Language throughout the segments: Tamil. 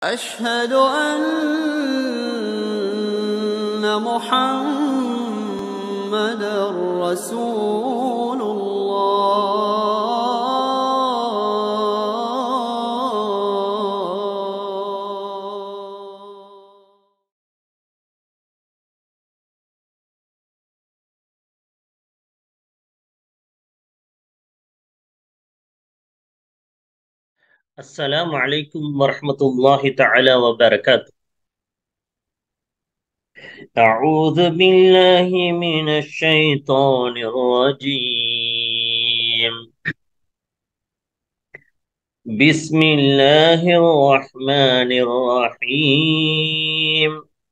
أشهد أن محمد رسول الله السلام عليكم ورحمة الله تعالى وبركاته أعوذ بالله من الشيطان الرجيم بسم الله الرحمن الرحيم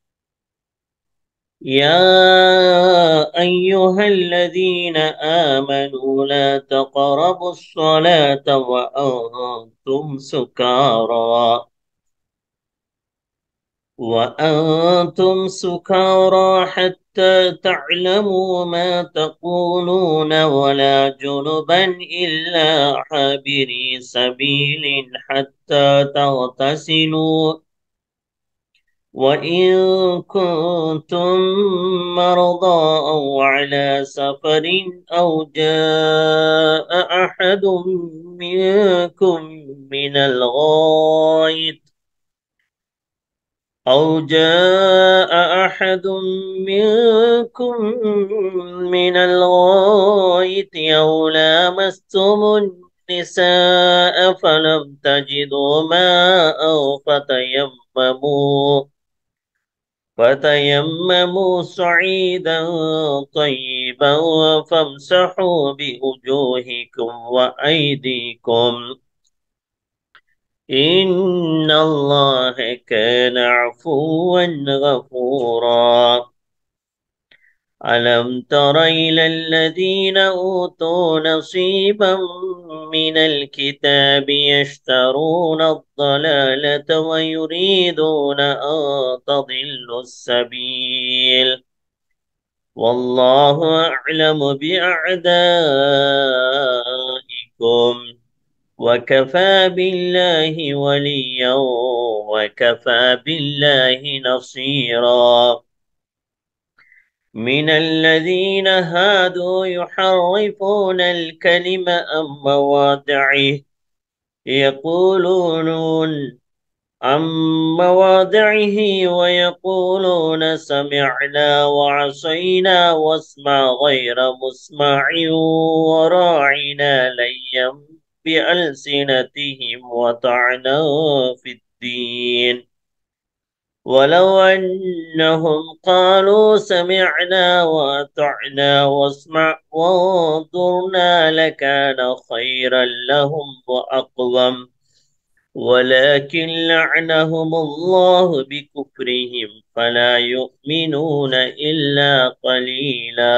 يا أيها الذين آمنوا لا تقربوا الصلاة وأنتم سكارى وأنتم سكارى حتى تعلموا ما تقولون ولا جنبا إلا عابري سبيل حتى تغتسلوا وإن كنتم مرضى أو على سفر أو جاء أحد منكم من الغائط أو جاء أحد منكم من الغائط أو لامستم النساء فلم تجدوا ماء فتيمموا فتيمموا صعيدا طيبا فامسحوا بوجوهكم وأيديكم إن الله كان عفوا غفورا ألم تر إلى الذين أوتوا نصيبا من الكتاب يشترون الضلالة ويريدون أن تضلوا السبيل والله أعلم بأعدائكم وكفى بالله وليا وكفى بالله نصيرا من الذين هادوا يحرفون الكلم عن مواضعه يقولون عن مواضعه ويقولون سمعنا وعصينا واسمع غير مسمع وراعنا ليا بألسنتهم وطعنا في الدين ولو أنهم قالوا سمعنا وأطعنا واسمع وانظرنا لكان خيرا لهم وأقوم ولكن لعنهم الله بكفرهم فلا يؤمنون إلا قليلا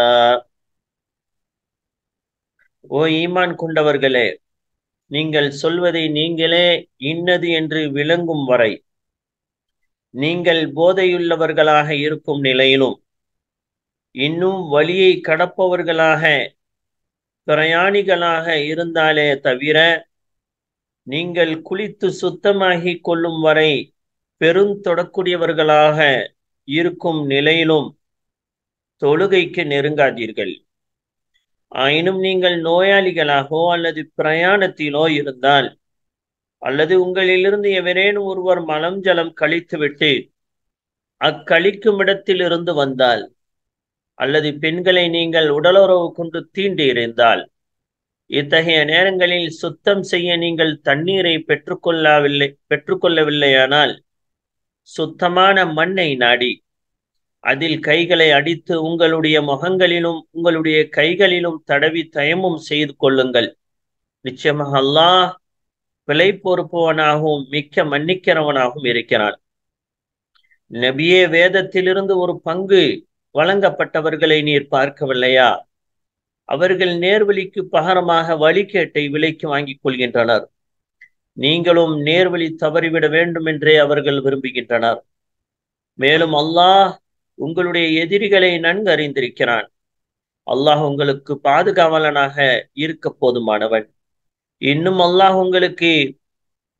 ஓ ஈமான் கொண்டவர்களே நீங்கள் சொல்வதை நீங்களே இன்னது என்று விளங்கும் வரை நீங்கள் போதையுள்ளவர்களாக இருக்கும் நிலையிலும் இன்னும் வழியை கடப்பவர்களாக பிரயாணிகளாக இருந்தாலே தவிர நீங்கள் குளித்து சுத்தமாகி கொள்ளும் வரை பெருந்தொடக்கூடியவர்களாக இருக்கும் நிலையிலும் தொழுகைக்கு நெருங்காதீர்கள் ஆயினும் நீங்கள் நோயாளிகளாகவோ அல்லது பிரயாணத்திலோ இருந்தால் அல்லது உங்களிலிருந்து எவரேனும் ஒருவர் மலம் ஜலம் கழித்துவிட்டு அக்கழிக்கும் இடத்திலிருந்து வந்தால் அல்லது பெண்களை நீங்கள் உடலுறவு கொண்டு தீண்டி இருந்தால் இத்தகைய நேரங்களில் சுத்தம் செய்ய நீங்கள் தண்ணீரை பெற்றுக்கொள்ளவில்லை பெற்றுக்கொள்ளவில்லையானால் சுத்தமான மண்ணை நாடி அதில் கைகளை அடித்து உங்களுடைய முகங்களிலும் உங்களுடைய கைகளிலும் தடவி தயமும் செய்து கொள்ளுங்கள் நிச்சயமாக அல்லாஹ் விலை பொறுப்பவனாகவும் மிக்க மன்னிக்கிறவனாகவும் இருக்கிறான் நபியே வேதத்திலிருந்து ஒரு பங்கு வழங்கப்பட்டவர்களை நீர் பார்க்கவில்லையா அவர்கள் நேர்வழிக்கு பகரமாக வழிகேட்டை விலைக்கு வாங்கிக் கொள்கின்றனர் நீங்களும் நேர்வழி தவறிவிட வேண்டும் என்றே அவர்கள் விரும்புகின்றனர் மேலும் அல்லாஹ் உங்களுடைய எதிரிகளை நன்கு அறிந்திருக்கிறான் அல்லாஹ் உங்களுக்கு பாதுகாவலனாக இருக்க போதுமானவன் இன்னும் அல்லாஹ் உங்களுக்கு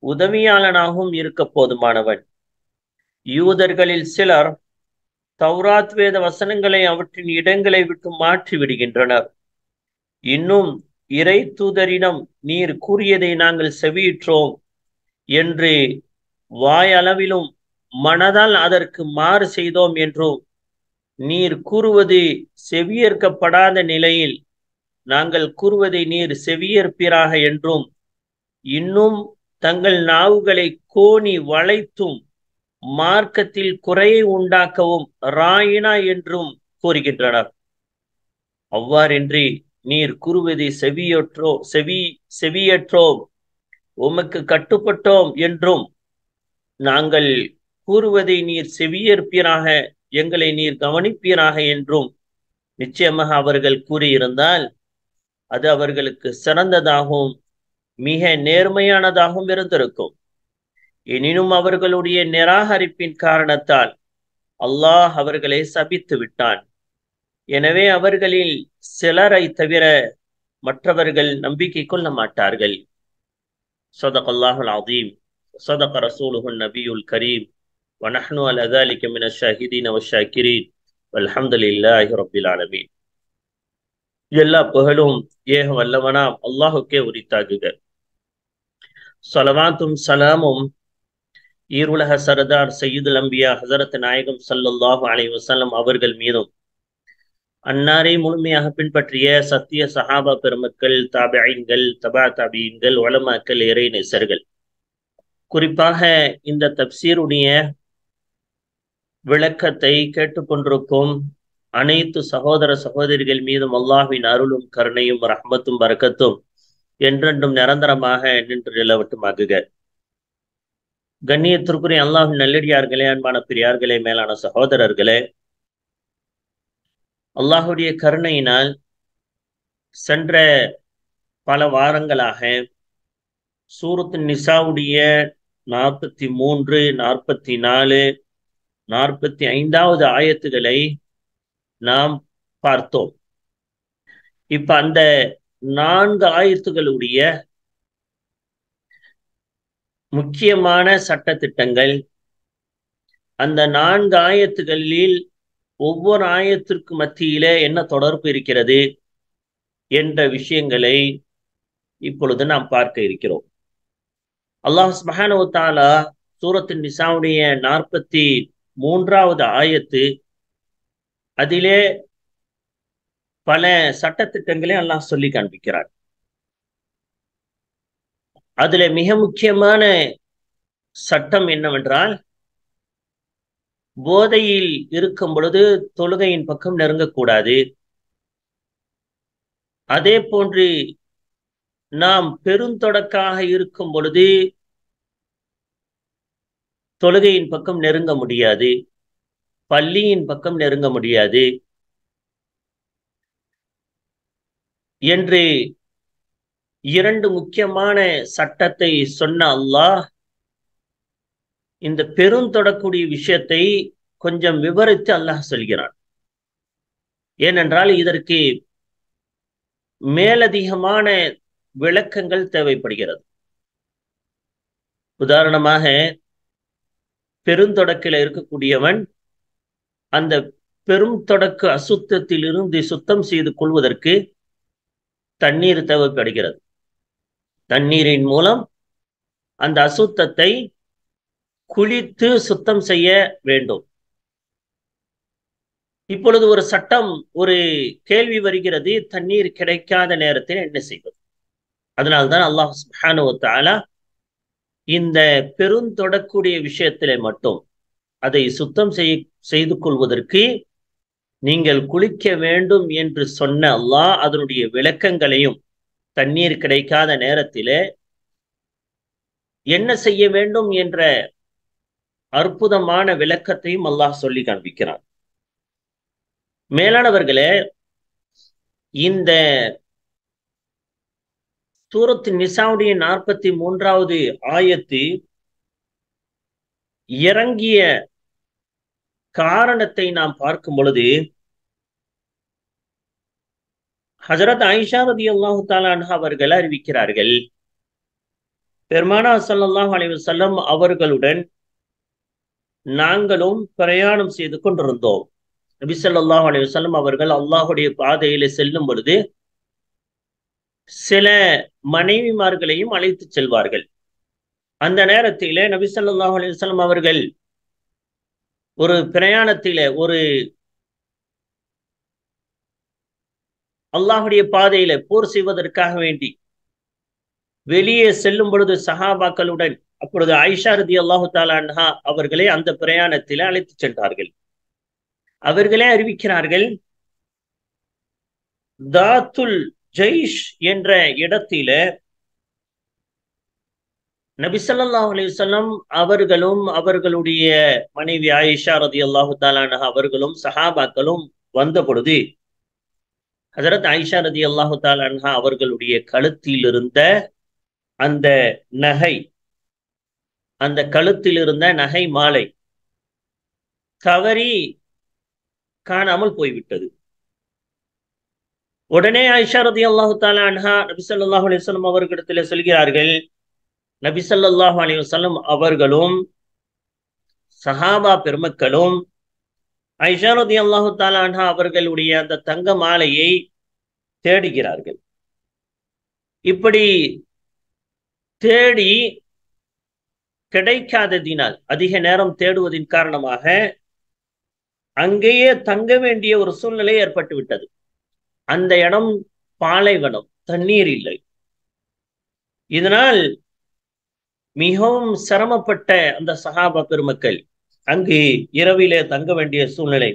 உதவியாளனாகவும் இருக்க போதுமானவன் யூதர்களில் சிலர் தௌராத் வேத வசனங்களை அவற்றின் இடங்களை விட்டு மாற்றி விடுகின்றனர் இன்னும் இறை தூதரிடம் நீர் கூறியதை நாங்கள் செவியிற்றோம் என்று வாயளவிலும் மனதால் அதற்கு மாறு செய்தோம் என்றும் நீர் கூறுவது செவியேற்கப்படாத நிலையில் நாங்கள் கூறுவதை நீர் செவியேற்பீராக என்றும் இன்னும் தங்கள் நாவுகளை கோணி வளைத்தும் மார்க்கத்தில் குறையை உண்டாக்கவும் ராயினா என்றும் கூறுகின்றனர் அவ்வாறின்றி நீர் கூறுவதை செவியற்றோ செவி செவியற்றோம் உமக்கு கட்டுப்பட்டோம் என்றும் நாங்கள் கூறுவதை நீர் செவியேற்பீராக எங்களை நீர் கவனிப்பீராக என்றும் நிச்சயமாக அவர்கள் கூறியிருந்தால் அது அவர்களுக்கு சிறந்ததாகவும் மிக நேர்மையானதாகவும் இருந்திருக்கும் எனினும் அவர்களுடைய நிராகரிப்பின் காரணத்தால் அல்லாஹ் அவர்களை சபித்து விட்டான் எனவே அவர்களில் சிலரை தவிர மற்றவர்கள் நம்பிக்கை கொள்ள மாட்டார்கள் صدق الله العظيم صدق رسوله النبي الكريم ونحن على ذلك من الشاهدين والشاكرين والحمد لله رب العالمين எல்லா புகழும் ஏக வல்லவனாம் அல்லாஹுக்கே உரித்தாகுக சலவாத்தும் சலாமும் ஈருலக சரதார் சையீதுல் அம்பியா ஹசரத் நாயகம் சல்லல்லாஹு அலைஹி வஸல்லம் அவர்கள் மீதும் அன்னாரை முழுமையாக பின்பற்றிய சத்திய சஹாபா பெருமக்கள் தாபியன்கள் தபா தாபியன்கள் வளமாக்கள் இறை நெசர்கள் குறிப்பாக இந்த தப்சீருடைய விளக்கத்தை கேட்டுக்கொண்டிருக்கும் அனைத்து சகோதர சகோதரிகள் மீதும் அல்லாஹ்வின் அருளும் கருணையும் ரஹ்மத்தும் பரக்கத்தும் என்றென்றும் நிரந்தரமாக நின்று நிலவட்டுமாகுக கண்ணியத்திற்குரிய அல்லாஹின் நல்லடியார்களே அன்பான பெரியார்களே மேலான சகோதரர்களே அல்லாஹுடைய கருணையினால் சென்ற பல வாரங்களாக சூரத்து நிசாவுடைய நாற்பத்தி மூன்று நாற்பத்தி நாலு நாற்பத்தி ஐந்தாவது ஆயத்துகளை நாம் பார்த்தோம் இப்ப அந்த நான்கு ஆயத்துகளுடைய முக்கியமான சட்ட திட்டங்கள் அந்த நான்கு ஆயத்துகளில் ஒவ்வொரு ஆயத்திற்கு மத்தியிலே என்ன தொடர்பு இருக்கிறது என்ற விஷயங்களை இப்பொழுது நாம் பார்க்க இருக்கிறோம் அல்லாஹ் சுபஹானு தாலா சூரத்தின் நிசாவுடைய நாற்பத்தி மூன்றாவது ஆயத்து அதிலே பல சட்டத்திட்டங்களை அல்லாஹ் சொல்லி காண்பிக்கிறார் அதுல மிக முக்கியமான சட்டம் என்னவென்றால் போதையில் இருக்கும் பொழுது தொழுகையின் பக்கம் நெருங்கக்கூடாது அதே போன்று நாம் பெருந்தொடக்காக இருக்கும் பொழுது தொழுகையின் பக்கம் நெருங்க முடியாது பள்ளியின் பக்கம் நெருங்க முடியாது என்று இரண்டு முக்கியமான சட்டத்தை சொன்ன அல்லாஹ் இந்த பெருந்தொடக்கூடிய விஷயத்தை கொஞ்சம் விவரித்து அல்லாஹ் சொல்கிறான் ஏனென்றால் இதற்கு மேலதிகமான விளக்கங்கள் தேவைப்படுகிறது உதாரணமாக பெருந்தொடக்கில் இருக்கக்கூடியவன் அந்த பெரும் தொடக்கு அசுத்தத்தில் இருந்து சுத்தம் செய்து கொள்வதற்கு தண்ணீர் தேவைப்படுகிறது தண்ணீரின் மூலம் அந்த அசுத்தத்தை குளித்து சுத்தம் செய்ய வேண்டும் இப்பொழுது ஒரு சட்டம் ஒரு கேள்வி வருகிறது தண்ணீர் கிடைக்காத நேரத்தில் என்ன செய்வது அதனால்தான் அல்லாஹ் சுப்ஹானு தாலா இந்த பெருந்தொடக்கூடிய விஷயத்திலே மட்டும் அதை சுத்தம் செய் செய்து கொள்வதற்கு நீங்கள் குளிக்க வேண்டும் என்று சொன்ன அல்லாஹ் அதனுடைய விளக்கங்களையும் தண்ணீர் கிடைக்காத நேரத்திலே என்ன செய்ய வேண்டும் என்ற அற்புதமான விளக்கத்தையும் அல்லாஹ் சொல்லி காண்பிக்கிறான் மேலானவர்களே இந்த சூரத்து நிசாவுடைய நாற்பத்தி மூன்றாவது ஆயத்து இறங்கிய காரணத்தை நாம் பார்க்கும் பொழுது ஹசரத் ஆயிஷா ரதி அல்லாஹு தாலான் அவர்கள் அறிவிக்கிறார்கள் பெருமானா ஸல்லல்லாஹு அலைஹி வஸல்லம் அவர்களுடன் நாங்களும் பிரயாணம் செய்து கொண்டிருந்தோம் நபி ஸல்லல்லாஹு அலைஹி வஸல்லம் அவர்கள் அல்லாஹுடைய பாதையில செல்லும் பொழுது சில மனைவிமார்களையும் அழைத்து செல்வார்கள் அந்த நேரத்திலே நபி ஸல்லல்லாஹு அலைஹி வஸல்லம் அவர்கள் ஒரு பிரயாணத்தில ஒரு அல்லாஹுடைய பாதையில போர் செய்வதற்காக வேண்டி வெளியே செல்லும் பொழுது சஹாபாக்களுடன் அப்பொழுது ஐஷா ரதி அல்லாஹு தாலா அவர்களை அந்த பிரயாணத்தில அழைத்து சென்றார்கள் அவர்களே அறிவிக்கிறார்கள் தாத்துல் ஜெய்ஷ் என்ற இடத்தில நபிசல்லாஹ் அலிசல்லம் அவர்களும் அவர்களுடைய மனைவி ஆயிஷா ரதி அல்லாஹு தாலான அவர்களும் சஹாபாக்களும் வந்த பொழுது ஹசரத் ஆயிஷா ரதி அல்லாஹு தாலான்ஹா அவர்களுடைய கழுத்தில் இருந்த அந்த நகை அந்த கழுத்தில் இருந்த நகை மாலை தவறி காணாமல் போய்விட்டது உடனே ஆயிஷா ரதி அல்லாஹு தாலான்ஹா நபி ஸல்லல்லாஹு அலைஹி வஸல்லம் அவர்களிடத்தில் சொல்கிறார்கள் நபி ஸல்லல்லாஹு அலைஹி வஸல்லம் அவர்களும் சஹாபா பெருமக்களும் ஐஷா ரதி அல்லாஹு தாலான்ஹா அவர்களுடைய அந்த தங்க மாலையை தேடுகிறார்கள் இப்படி தேடி கிடைக்காததினால் அதிக நேரம் தேடுவதின் காரணமாக அங்கேயே தங்க வேண்டிய ஒரு சூழ்நிலை ஏற்பட்டு விட்டது அந்த இடம் பாலைவனம் தண்ணீர் இல்லை இதனால் மிகவும் சிரமப்பட்ட அந்த சகாபா பெருமக்கள் அங்கு இரவிலே தங்க வேண்டிய சூழ்நிலை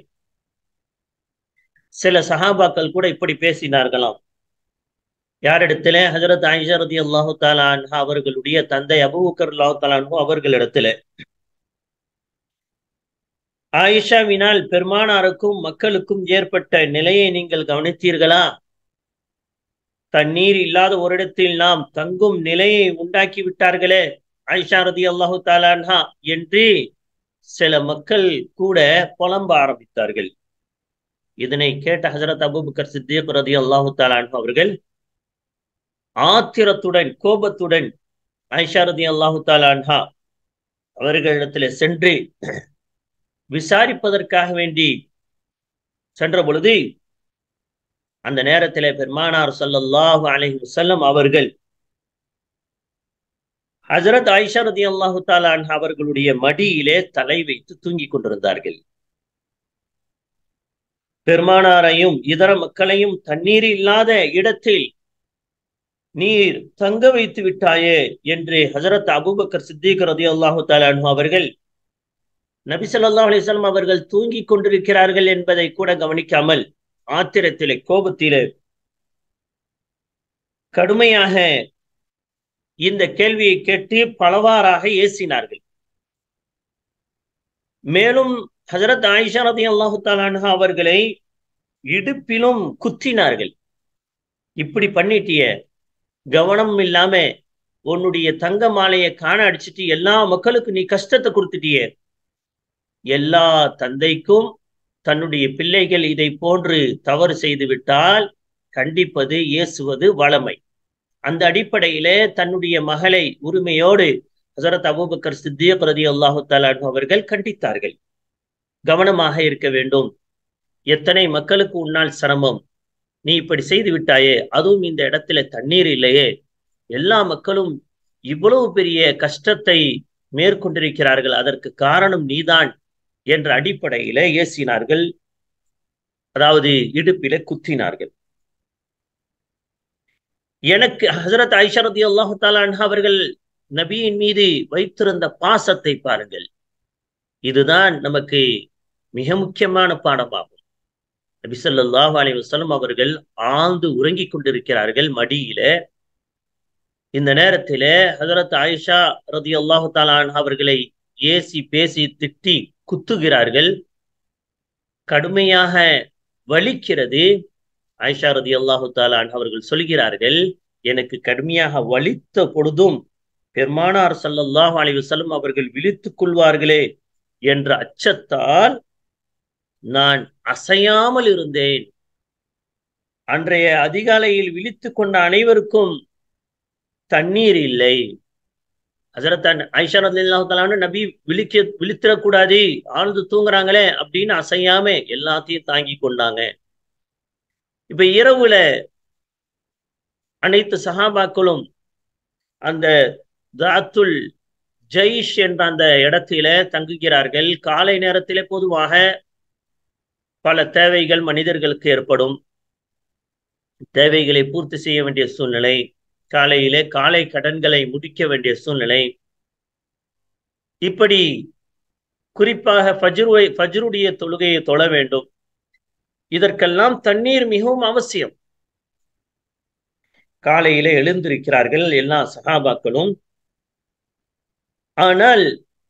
சில சஹாபாக்கள் கூட இப்படி பேசினார்களாம் யாரிடத்துல ஹஜரத் ஆயிஷா ரதி அல்லாஹு தாலான் அவர்களுடைய தந்தை அபுபக்கர் அல்லாஹு தாலான்ஹு அவர்களிடத்துல ஆயிஷாவினால் பெருமானாருக்கும் மக்களுக்கும் ஏற்பட்ட நிலையை நீங்கள் கவனித்தீர்களா தண்ணீர் இல்லாத ஒரு இடத்தில் நாம் தங்கும் நிலையை உண்டாக்கி விட்டார்களே ஆயிஷா ரதி அல்லாஹு தாலான்ஹா என்று சில மக்கள் கூட புலம்ப ஆரம்பித்தார்கள் இதனை கேட்ட ஹசரத் அபுபக்கர் சித்திக் ரதி அல்லாஹு தாலான் அவர்கள் ஆத்திரத்துடன் கோபத்துடன் ஐஷா ரதி அல்லாஹு தாலான்ஹா அவர்களிடத்துல சென்று விசாரிப்பதற்காக வேண்டி சென்ற பொழுது அந்த நேரத்தில் பெருமானார் சல்லல்லாஹு அலைஹி வஸல்லம் அவர்கள் ஹசரத் ஆயிஷா ரதி அல்லாஹு தாலான் அவர்களுடைய மடியிலே தலை வைத்து தூங்கிக் கொண்டிருந்தார்கள் பெருமானாரையும் இதர மக்களையும் தண்ணீர் இல்லாத இடத்தில் நீர் தங்க வைத்து விட்டாயே என்று ஹசரத் அபுபக்கர் சித்திக் ரதி அல்லாஹு தாலானு அவர்கள் நபி சொல்லா அலிஸ்லாம் அவர்கள் தூங்கிக் கொண்டிருக்கிறார்கள் என்பதை கூட கவனிக்காமல் ஆத்திரத்திலே கோபத்திலே கடுமையாக இந்த கேள்வியை கேட்டு பலவாறாக ஏசினார்கள் மேலும் ஹசரத் ஆயிஷா ரதி அல்லாஹு தாலான்ஹா அவர்களை இடுப்பிலும் குத்தினார்கள் இப்படி பண்ணிட்டிய கவனம் இல்லாம உன்னுடைய தங்க மாலையை காண அடிச்சுட்டு எல்லா மக்களுக்கும் நீ கஷ்டத்தை கொடுத்துட்டிய எல்லா தந்தைக்கும் தன்னுடைய பிள்ளைகள் இதை போன்று தவறு செய்து விட்டால் கண்டிப்பது ஏசுவது வளமை அந்த அடிப்படையில தன்னுடைய மகளை உரிமையோடு ஹசரத் அபூபக்கர் சித்தியக் ரதி அல்லாஹு தாலான் அவர்கள் கண்டித்தார்கள் கவனமாக இருக்க வேண்டும் எத்தனை மக்களுக்கு உன்னால் சிரமம் நீ இப்படி செய்து விட்டாயே அதுவும் இந்த இடத்துல தண்ணீர் இல்லையே எல்லா மக்களும் இவ்வளவு பெரிய கஷ்டத்தை மேற்கொண்டிருக்கிறார்கள் அதற்கு காரணம் நீதான் என்ற அடிப்படையில ஏசினார்கள் அதாவது இடுப்பில குத்தினார்கள் எனக்கு ஹசரத் ஐஷரதி அல்லாஹு தாலான் அவர்கள் நபியின் மீது வைத்திருந்த பாசத்தை பாருங்கள் இதுதான் நமக்கு மிக முக்கியமான பாடமாகும் நபி சொல்லாஹு அலி வசலம் அவர்கள் ஆழ்ந்து உறங்கிக் கொண்டிருக்கிறார்கள் மடியில இந்த நேரத்தில ஹசரத் ஆயிஷா ரதி அல்லாஹு தாலான் அவர்களை ஏசி பேசி திட்டி குத்துகிறார்கள் கடுமையாக வலிக்கிறது ஆயிஷா ரதி அல்லாஹு தாலான் அவர்கள் சொல்கிறார்கள் எனக்கு கடுமையாக வலித்த பொழுதும் பெருமானார் சல்லல்லாஹு அலி வசல்லம் அவர்கள் விழித்துக் கொள்வார்களே என்ற அச்சத்தால் நான் அசையாமல் இருந்தேன் அன்றைய அதிகாலையில் விழித்து கொண்ட அனைவருக்கும் தண்ணீர் இல்லை ஹசரத் ஐஷா ரலியல்லாஹு நபி விழிக்க விழித்திடக்கூடாது ஆழ்ந்து தூங்குறாங்களே அப்படின்னு அசையாம எல்லாத்தையும் தாங்கி கொண்டாங்க இப்ப இரவுல அனைத்து சஹாபாக்களும் அந்த தாத்துல் ஜெயிஷ் என்ற அந்த இடத்தில தங்குகிறார்கள் காலை நேரத்திலே பொதுவாக பல தேவைகள் மனிதர்களுக்கு ஏற்படும் தேவைகளை பூர்த்தி செய்ய வேண்டிய சூழ்நிலை காலையிலே காலை கடன்களை முடிக்க வேண்டிய சூழ்நிலை இப்படி குறிப்பாக ஃபஜ்ருவை ஃபஜ்ருடைய தொழுகையை தொழ வேண்டும் இதற்கெல்லாம் தண்ணீர் மிகவும் அவசியம் காலையிலே எழுந்திருக்கிறார்கள் எல்லா சகாபாக்களும் ஆனால்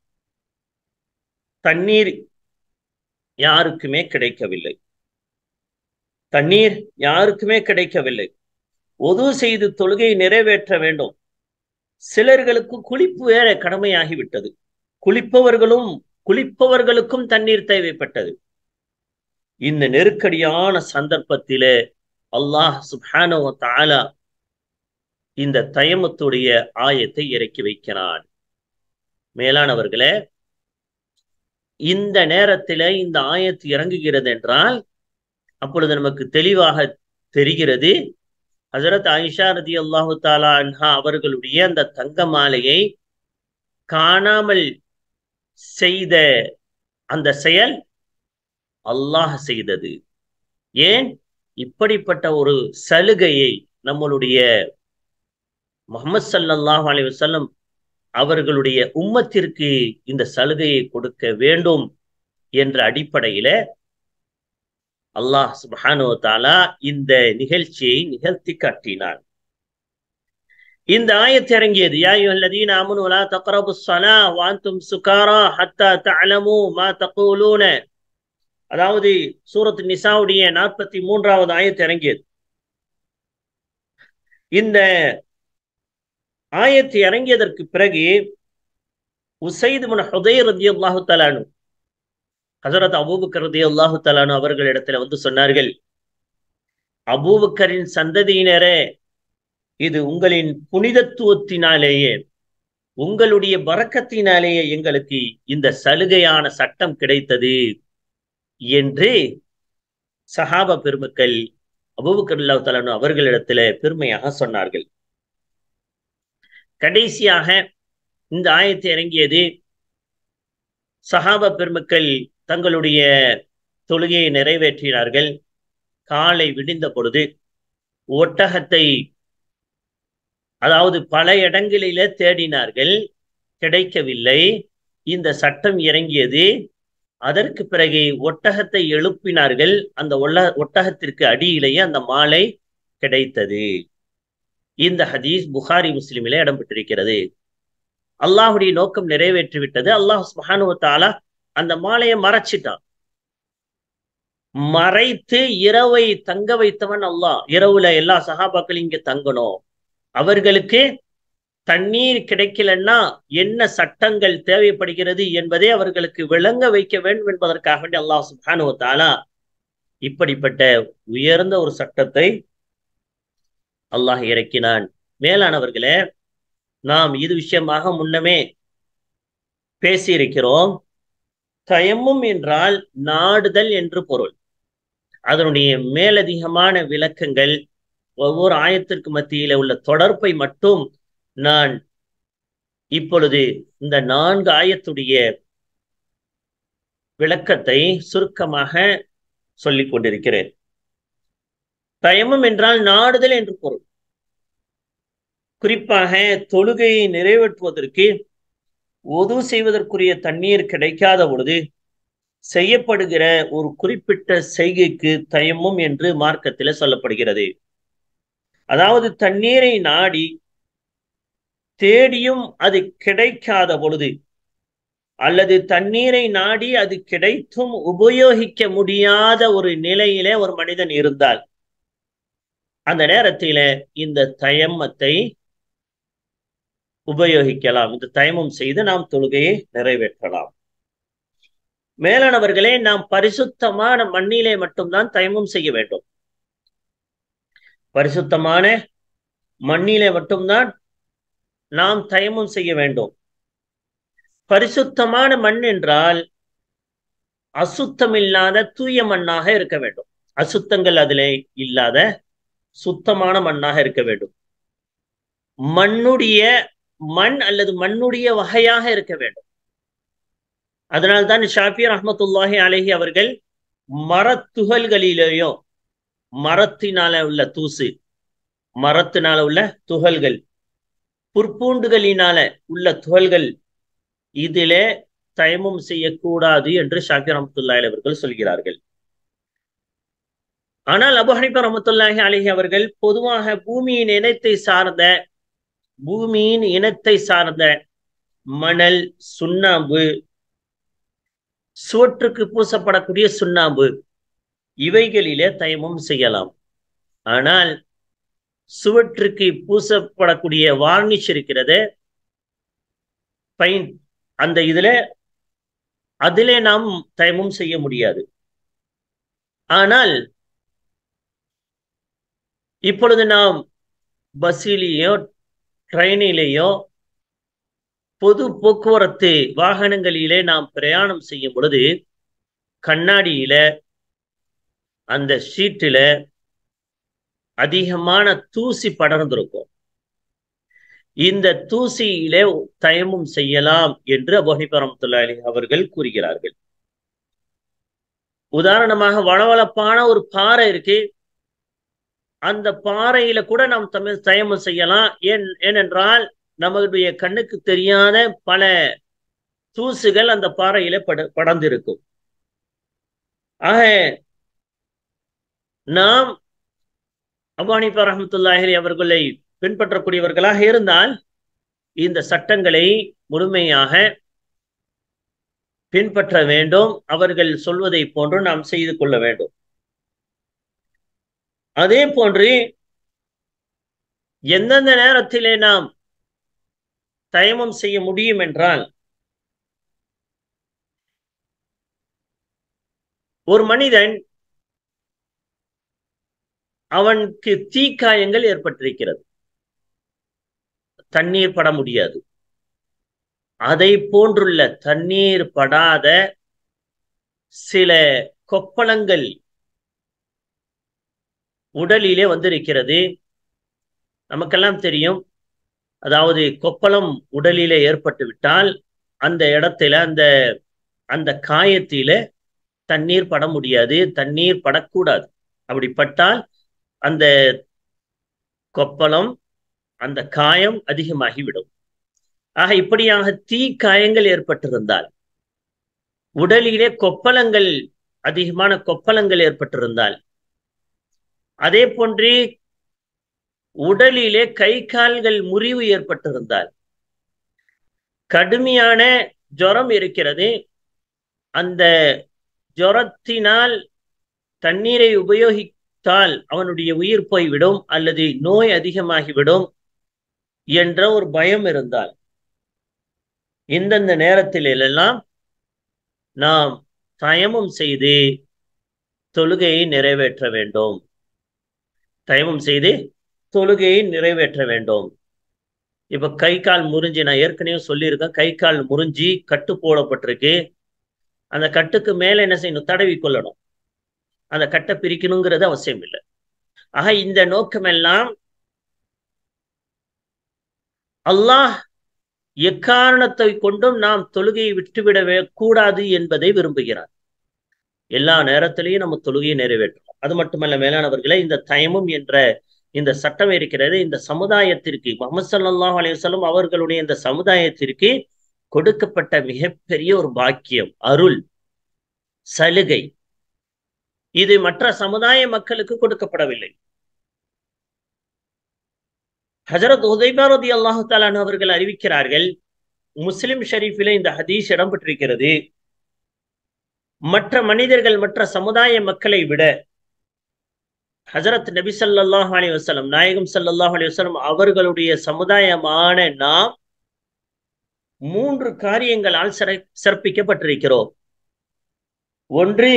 தண்ணீர் யாருக்குமே கிடைக்கவில்லை தண்ணீர் யாருக்குமே கிடைக்கவில்லை ஒது செய்து தொழுகையை நிறைவேற்ற வேண்டும் சிலர்களுக்கு குளிப்பு வேற கடமையாகிவிட்டது குளிப்பவர்களும் குளிப்பவர்களுக்கும் தண்ணீர் தேவைப்பட்டது இந்த நெருக்கடியான சந்தர்ப்பத்திலே அல்லாஹ் சுப்ஹானோ தாலா இந்த தயமத்துடைய ஆயத்தை இறக்கி வைக்கிறான் மேலானவர்களே இந்த நேரத்தில இந்த ஆயத்து இறங்குகிறது என்றால் அப்பொழுது நமக்கு தெளிவாக தெரிகிறது ஹசரத் ஆயிஷா ரதி அல்லாஹு தாலா அன்ஹா அவர்களுடைய அந்த தங்க மாலையை காணாமல் செய்த அந்த செயல் அல்லாஹ் செய்தது ஏன் இப்படிப்பட்ட ஒரு சலுகையை நம்மளுடைய முகமது சல்லாஹ் அலி வசல்லம் அவர்களுடைய உம்மத்திற்கு இந்த சலுகையை கொடுக்க வேண்டும் என்ற அடிப்படையில அல்லாஹ் சுபஹானோ தாலா இந்த நிகழ்ச்சியை நிகழ்த்தி காட்டினான் இந்த ஆயத்து இறங்கியது யா யுஹல்லதீன ஆமனு லா தக்ரபு ஸலா வஅன்தும் சுகாரா ஹத்தா தஅலமு மா தகூலூன அதாவது சூரத் நிசாவுடைய நாற்பத்தி மூன்றாவது ஆயத்து இறங்கியது இந்த ஆயத்து இறங்கியதற்கு பிறகு உசைது முன் ஹுதைர் ரதி அல்லாஹு தலானு ஹசரத் அபூபக்கர் ரதி அல்லாஹு தலானு அவர்களிடத்துல வந்து சொன்னார்கள் அபூபக்கரின் சந்ததியினரே இது உங்களின் புனிதத்துவத்தினாலேயே உங்களுடைய பறக்கத்தினாலேயே எங்களுக்கு இந்த சலுகையான சட்டம் கிடைத்தது என்று சஹாப பெருமக்கள் அபூபக்கர் அல்லாஹு தலானு அவர்களிடத்துல பெருமையாக சொன்னார்கள் கடைசியாக இந்த ஆயத்தை இறங்கியது சஹாப பெருமக்கள் தங்களுடைய தொழுகையை நிறைவேற்றினார்கள் காலை விடிந்த பொழுது ஒட்டகத்தை அதாவது பல இடங்களில தேடினார்கள் கிடைக்கவில்லை இந்த சட்டம் இறங்கியது அதற்கு பிறகு ஒட்டகத்தை எழுப்பினார்கள் அந்த ஒல்ல ஒட்டகத்திற்கு அடியிலேயே அந்த மாலை கிடைத்தது இந்த ஹதீஸ் புகாரி முஸ்லிமிலே இடம்பெற்றிருக்கிறது அல்லாஹுடைய நோக்கம் நிறைவேற்றி விட்டது அல்லாஹ் சுபானுவத்தாலா அந்த மாலையை மறைச்சிட்டான் மறைத்து இரவை தங்க வைத்தவன் அல்லாஹ் இரவுல எல்லா சகாபாக்களும் இங்க தங்கணும் அவர்களுக்கு தண்ணீர் கிடைக்கலன்னா என்ன சட்டங்கள் தேவைப்படுகிறது என்பதை அவர்களுக்கு விளங்க வைக்க வேண்டும் என்பதற்காக வேண்டி அல்லாஹ் சுபானுவத்தாலா இப்படிப்பட்ட உயர்ந்த ஒரு சட்டத்தை அல்லாஹ் இறக்கினான் மேலானவர்களே நாம் இது விஷயமாக முன்னமே பேசியிருக்கிறோம் தயமும் என்றால் நாடுதல் என்று பொருள் அதனுடைய மேலதிகமான விளக்கங்கள் ஒவ்வொரு ஆயத்திற்கு மத்தியில உள்ள தொடர்பை மட்டும் நான் இப்பொழுது இந்த நான்கு ஆயத்துடைய விளக்கத்தை சுருக்கமாக சொல்லிக் கொண்டிருக்கிறேன் தயமம் என்றால் நாடுதல் என்று பொருள் குறிப்பாக தொழுகையை நிறைவேற்றுவதற்கு ஒது செய்வதற்குரிய தண்ணீர் கிடைக்காத பொழுது செய்யப்படுகிற ஒரு குறிப்பிட்ட செய்கைக்கு தயமும் என்று மார்க்கத்தில் சொல்லப்படுகிறது அதாவது தண்ணீரை நாடி தேடியும் அது கிடைக்காத பொழுது அல்லது தண்ணீரை நாடி அது கிடைத்தும் உபயோகிக்க முடியாத ஒரு நிலையிலே ஒரு மனிதன் இருந்தால் அந்த நேரத்தில இந்த தயமத்தை உபயோகிக்கலாம் இந்த தயமம் செய்து நாம் தொழுகையை நிறைவேற்றலாம் மேலானவர்களே நாம் பரிசுத்தமான மண்ணிலே மட்டும்தான் தயமம் செய்ய வேண்டும் பரிசுத்தமான மண்ணிலே மட்டும்தான் நாம் தயமம் செய்ய வேண்டும் பரிசுத்தமான மண் என்றால் அசுத்தம் இல்லாத தூய மண்ணாக இருக்க வேண்டும் அசுத்தங்கள் அதிலே இல்லாத சுத்தமான மண்ணாக இருக்க வேண்டும் மண்ணுடைய மண் அல்லது மண்ணுடைய வகையாக இருக்க வேண்டும் அதனால்தான் ஷாஃபி ரஹமத்துல்லாஹி அலஹி அவர்கள் மரத்துகள்களிலேயோ மரத்தினால உள்ள தூசு மரத்தினால உள்ள துகள்கள் புற்பூண்டுகளினால உள்ள துகள்கள் இதிலே தயமும் செய்யக்கூடாது என்று ஷாஃபி ரஹமத்துல்லாஹி அவர்கள் சொல்கிறார்கள் ஆனால் அபு ஹனிபா ரஹமத்துல்லாஹி அலிஹி அவர்கள் பொதுவாக பூமியின் இனத்தை சார்ந்த பூமியின் இனத்தை சார்ந்த மணல் சுண்ணாம்பு சுவற்றுக்கு பூசப்படக்கூடிய சுண்ணாம்பு இவைகளிலே தயமும் செய்யலாம் ஆனால் சுவற்றுக்கு பூசப்படக்கூடிய வார்னிஷ் இருக்கிறது பைன் அந்த இதுல அதிலே நாம் தயமும் செய்ய முடியாது ஆனால் இப்பொழுது நாம் பஸ்ஸிலேயோ ட்ரெயினிலேயோ பொது போக்குவரத்து வாகனங்களிலே நாம் பிரயாணம் செய்யும் பொழுது கண்ணாடியில அந்த ஷீட்டில அதிகமான தூசி படர்ந்திருக்கும் இந்த தூசியிலே தயமும் செய்யலாம் என்று அபோஹிபரமத்துல்லாலி அவர்கள் கூறுகிறார்கள் உதாரணமாக வளவளப்பான ஒரு பாறை இருக்கு அந்த பாறையில கூட நாம் தமிழ் தயமம் செய்யலாம் ஏன் ஏனென்றால் நம்மளுடைய கண்ணுக்கு தெரியாத பல தூசுகள் அந்த பாறையில பட படர்ந்திருக்கும் ஆக நாம் அபானிபா ரஹமத்துல்லாஹி அவர்களை பின்பற்றக்கூடியவர்களாக இருந்தால் இந்த சட்டங்களை முழுமையாக பின்பற்ற வேண்டும் அவர்கள் சொல்வதை போன்று நாம் செய்து கொள்ள வேண்டும் அதே போன்று எந்தெந்த நேரத்திலே நாம் தயமம் செய்ய முடியும் என்றால் ஒரு மனிதன் அவனுக்கு தீக்காயங்கள் ஏற்பட்டிருக்கிறது தண்ணீர் பட முடியாது அதை போன்றுள்ள தண்ணீர் படாத சில கொப்பளங்கள் உடலிலே வந்திருக்கிறது நமக்கெல்லாம் தெரியும் அதாவது கொப்பளம் உடலிலே ஏற்பட்டு விட்டால் அந்த இடத்துல அந்த அந்த காயத்தில தண்ணீர் பட முடியாது தண்ணீர் படக்கூடாது அப்படி பட்டால் அந்த கொப்பளம் அந்த காயம் அதிகமாகிவிடும் ஆக இப்படியாக தீ காயங்கள் ஏற்பட்டிருந்தால் உடலிலே கொப்பளங்கள் அதிகமான கொப்பளங்கள் ஏற்பட்டிருந்தால் அதே போன்று உடலிலே கை கால்கள் முறிவு ஏற்பட்டிருந்தால் கடுமையான ஜுரம் இருக்கிறது அந்த ஜுரத்தினால் தண்ணீரை உபயோகித்தால் அவனுடைய உயிர் போய்விடும் அல்லது நோய் அதிகமாகிவிடும் என்ற ஒரு பயம் இருந்தால் இந்தந்த நேரத்தில் எல்லாம் நாம் தயமம் செய்து தொழுகையை நிறைவேற்ற வேண்டும் தயமம் செய்து தொழுகையை நிறைவேற்ற வேண்டும் இப்ப கை கால் முறிஞ்சு நான் ஏற்கனவே சொல்லியிருக்கேன் கை கால் முறிஞ்சி கட்டு போடப்பட்டிருக்கு அந்த கட்டுக்கு மேல என்ன செய்யணும் தடவி கொள்ளணும் அந்த கட்டை பிரிக்கணுங்கிறது அவசியம் இல்லை ஆக இந்த நோக்கமெல்லாம் அல்லாஹ் எக்காரணத்தை கொண்டும் நாம் தொழுகையை விட்டுவிடவே கூடாது என்பதை விரும்புகிறார் எல்லா நேரத்திலையும் நம்ம தொழுகையை நிறைவேற்றணும் அது மட்டுமல்ல மேலானவர்களே இந்த தயமும் என்ற இந்த சட்டம் இருக்கிறது இந்த சமுதாயத்திற்கு முகமது சல்லாஹ் அலையுசல்லம் அவர்களுடைய இந்த சமுதாயத்திற்கு கொடுக்கப்பட்ட மிகப்பெரிய ஒரு பாக்கியம் அருள் சலுகை இது மற்ற சமுதாய மக்களுக்கு கொடுக்கப்படவில்லை ஹசரத் உதைபாரதி அல்லாஹு தாலான் அவர்கள் அறிவிக்கிறார்கள் முஸ்லிம் ஷரீஃபில இந்த ஹதீஸ் இடம்பெற்றிருக்கிறது மற்ற மனிதர்கள் மற்ற சமுதாய மக்களை விட ஹசரத் நபி சல்லாஹ் அலி வசலம் நாயகம் சல்லாஹ் அலி வசலம் அவர்களுடைய சமுதாயமான நாம் மூன்று காரியங்களால் சிற சிறப்பிக்கப்பட்டிருக்கிறோம் ஒன்று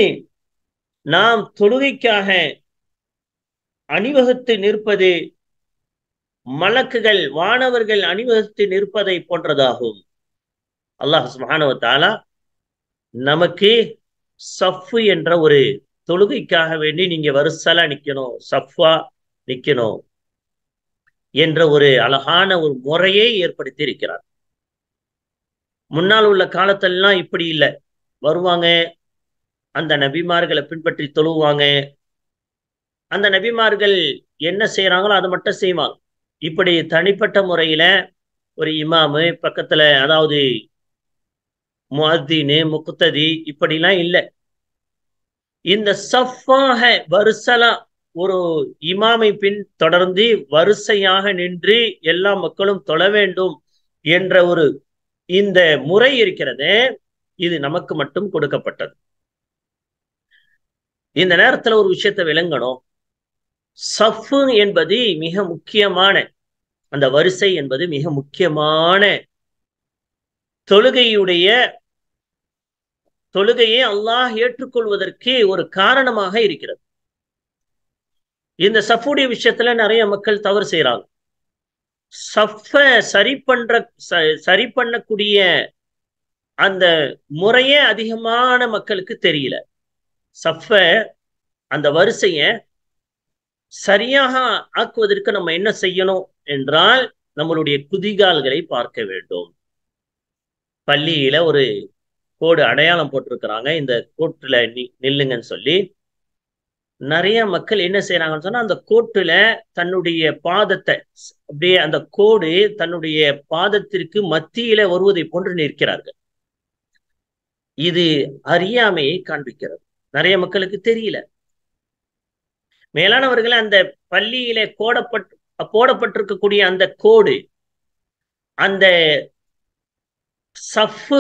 நாம் தொழுகைக்காக அணிவகுத்து நிற்பது மலக்குகள் வானவர்கள் அணிவகுத்து நிற்பதை போன்றதாகும் அல்லாஹ் சுபானுவத்தாலா நமக்கு சஃப்பு என்ற ஒரு தொழுகைக்காக வேண்டி நீங்க வரிசலா நிக்கணும் சஃபா நிக்கணும் என்ற ஒரு அழகான ஒரு முறையை ஏற்படுத்தி இருக்கிறார் முன்னால் உள்ள காலத்தெல்லாம் இப்படி இல்லை வருவாங்க அந்த நபிமார்களை பின்பற்றி தொழுவாங்க அந்த நபிமார்கள் என்ன செய்யறாங்களோ அதை மட்டும் செய்வாங்க இப்படி தனிப்பட்ட முறையில ஒரு இமாமு பக்கத்துல அதாவது முஅத்தீனு முக்ததி இப்படிலாம் இல்லை இந்த சஃபாக வருசலா ஒரு இமாமை பின் தொடர்ந்து வரிசையாக நின்று எல்லா மக்களும் தொழ வேண்டும் என்ற ஒரு இந்த முறை இருக்கிறது இது நமக்கு மட்டும் கொடுக்கப்பட்டது இந்த நேரத்துல ஒரு விஷயத்தை விளங்கணும் சஃபு என்பது மிக முக்கியமான அந்த வரிசை என்பது மிக முக்கியமான தொழுகையுடைய தொழுகையை அல்லாஹ் ஏற்றுக்கொள்வதற்கு ஒரு காரணமாக இருக்கிறது இந்த சஃபுடைய விஷயத்துல நிறைய மக்கள் தவறு செய்யறாங்க சஃப சரி பண்ற சரி பண்ணக்கூடிய அந்த முறையே அதிகமான மக்களுக்கு தெரியல சஃப அந்த வரிசைய சரியாக ஆக்குவதற்கு நம்ம என்ன செய்யணும் என்றால் நம்மளுடைய குதிகால்களை பார்க்க வேண்டும் பள்ளியில ஒரு கோடு அடையாளம் போட்டிருக்கிறாங்க இந்த கோட்டுல நில்லுங்கன்னு சொல்லி நிறைய மக்கள் என்ன செய்யறாங்கன்னு சொன்னா அந்த கோட்டுல தன்னுடைய பாதத்தை அப்படியே அந்த கோடு தன்னுடைய பாதத்திற்கு மத்தியில வருவதை போன்று நிற்கிறார்கள் இது அறியாமையை காண்பிக்கிறது நிறைய மக்களுக்கு தெரியல மேலானவர்கள் அந்த பள்ளியில கோடப்பட்டு போடப்பட்டிருக்கக்கூடிய அந்த கோடு அந்த சஃப்பு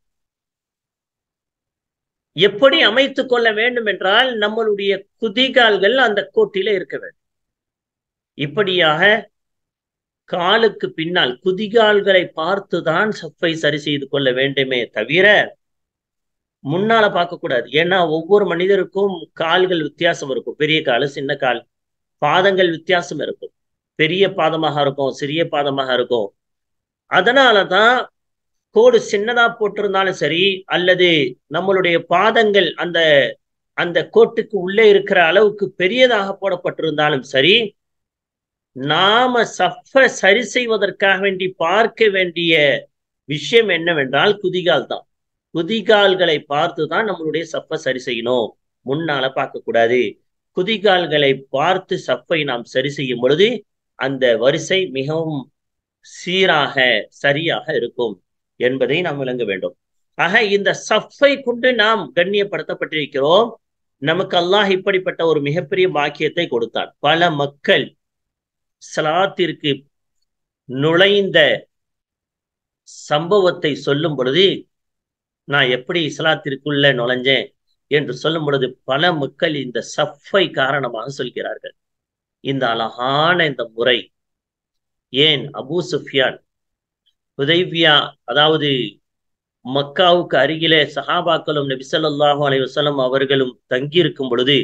எப்படி அமைத்து கொள்ள வேண்டும் என்றால் நம்மளுடைய குதிகால்கள் அந்த கோட்டில இருக்க வேண்டும் இப்படியாக காலுக்கு பின்னால் குதிகால்களை பார்த்துதான் சஃப்பை சரி செய்து கொள்ள வேண்டுமே தவிர முன்னால பார்க்கக்கூடாது ஏன்னா ஒவ்வொரு மனிதருக்கும் கால்கள் வித்தியாசம் இருக்கும் பெரிய கால் சின்ன கால் பாதங்கள் வித்தியாசம் இருக்கும் பெரிய பாதமாக இருக்கும் சிறிய பாதமாக இருக்கும் அதனாலதான் கோடு சின்னதா போட்டிருந்தாலும் சரி அல்லது நம்மளுடைய பாதங்கள் அந்த அந்த கோட்டுக்கு உள்ளே இருக்கிற அளவுக்கு பெரியதாக போடப்பட்டிருந்தாலும் சரி நாம சஃப சரி செய்வதற்காக வேண்டி பார்க்க வேண்டிய விஷயம் என்னவென்றால் குதிகால் தான் குதிகால்களை பார்த்து தான் நம்மளுடைய சஃபை சரி செய்யணும் முன்னால பார்க்க கூடாது குதிகால்களை பார்த்து சஃப்பை நாம் சரி செய்யும் பொழுது அந்த வரிசை மிகவும் சீராக சரியாக இருக்கும் என்பதை நாம் விளங்க வேண்டும் ஆக இந்த சஃப்பை கொண்டு நாம் கண்ணியப்படுத்தப்பட்டிருக்கிறோம் நமக்கு அல்லாஹ் இப்படிப்பட்ட ஒரு மிகப்பெரிய பாக்கியத்தை கொடுத்தான் பல மக்கள் சலாத்திற்கு நுழைந்த சம்பவத்தை சொல்லும் பொழுது நான் எப்படி இஸ்லாத்திற்குள்ள நுழைஞ்சேன் என்று சொல்லும் பொழுது பல மக்கள் இந்த சஃப்பை காரணமாக சொல்கிறார்கள் இந்த அழகான இந்த முறை ஏன் அபூ சுஃபியான் உதைவியா அதாவது மக்காவுக்கு அருகிலே சஹாபாக்களும் நபிசல்லாஹு அலை வசலம் அவர்களும் தங்கியிருக்கும் பொழுது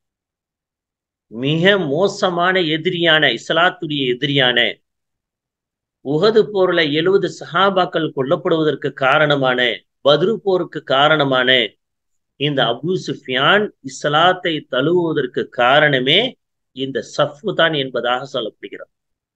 மிக மோசமான எதிரியான இஸ்லாத்துடைய எதிரியான உகது போர்ல எழுபது சஹாபாக்கள் கொல்லப்படுவதற்கு காரணமான பத்ரு போருக்கு காரணமான இந்த அபு சுஃபியான் இஸ்லாத்தை தழுவுவதற்கு காரணமே இந்த சஃபு தான் என்பதாக சொல்லப்படுகிறது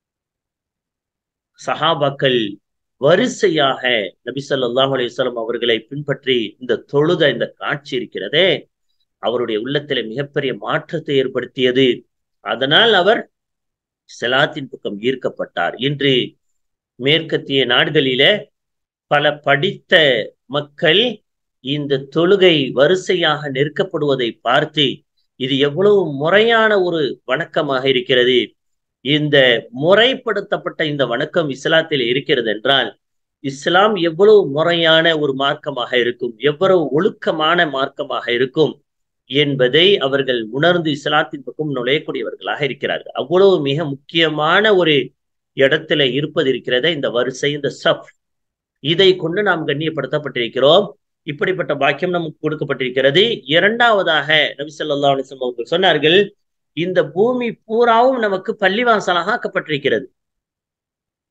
சஹாபாக்கள் வரிசையாக நபி சொல்லாஹ் அலிஸ்லாம் அவர்களை பின்பற்றி இந்த தொழுத இந்த காட்சி இருக்கிறதே அவருடைய உள்ளத்தில மிகப்பெரிய மாற்றத்தை ஏற்படுத்தியது அதனால் அவர் செலாத்தின் பக்கம் ஈர்க்கப்பட்டார் இன்று மேற்கத்திய நாடுகளில பல படித்த மக்கள் இந்த தொழுகை வரிசையாக நெருக்கப்படுவதை பார்த்து இது எவ்வளவு முறையான ஒரு வணக்கமாக இருக்கிறது இந்த முறைப்படுத்தப்பட்ட இந்த வணக்கம் இஸ்லாத்தில் இருக்கிறது என்றால் இஸ்லாம் எவ்வளவு முறையான ஒரு மார்க்கமாக இருக்கும் எவ்வளவு ஒழுக்கமான மார்க்கமாக இருக்கும் என்பதை அவர்கள் உணர்ந்து இஸ்லாத்தின் பக்கம் நுழையக்கூடியவர்களாக இருக்கிறார்கள் அவ்வளவு மிக முக்கியமான ஒரு இடத்துல இருப்பது இருக்கிறத இந்த வரிசை இந்த சப் இதை கொண்டு நாம் கண்ணியப்படுத்தப்பட்டிருக்கிறோம் இப்படிப்பட்ட பாக்கியம் நமக்கு கொடுக்கப்பட்டிருக்கிறது இரண்டாவதாக நபி சொல்லா அலிஸ்லாம் அவர்கள் சொன்னார்கள் இந்த பூமி பூராவும் நமக்கு பள்ளிவாசலாக ஆக்கப்பட்டிருக்கிறது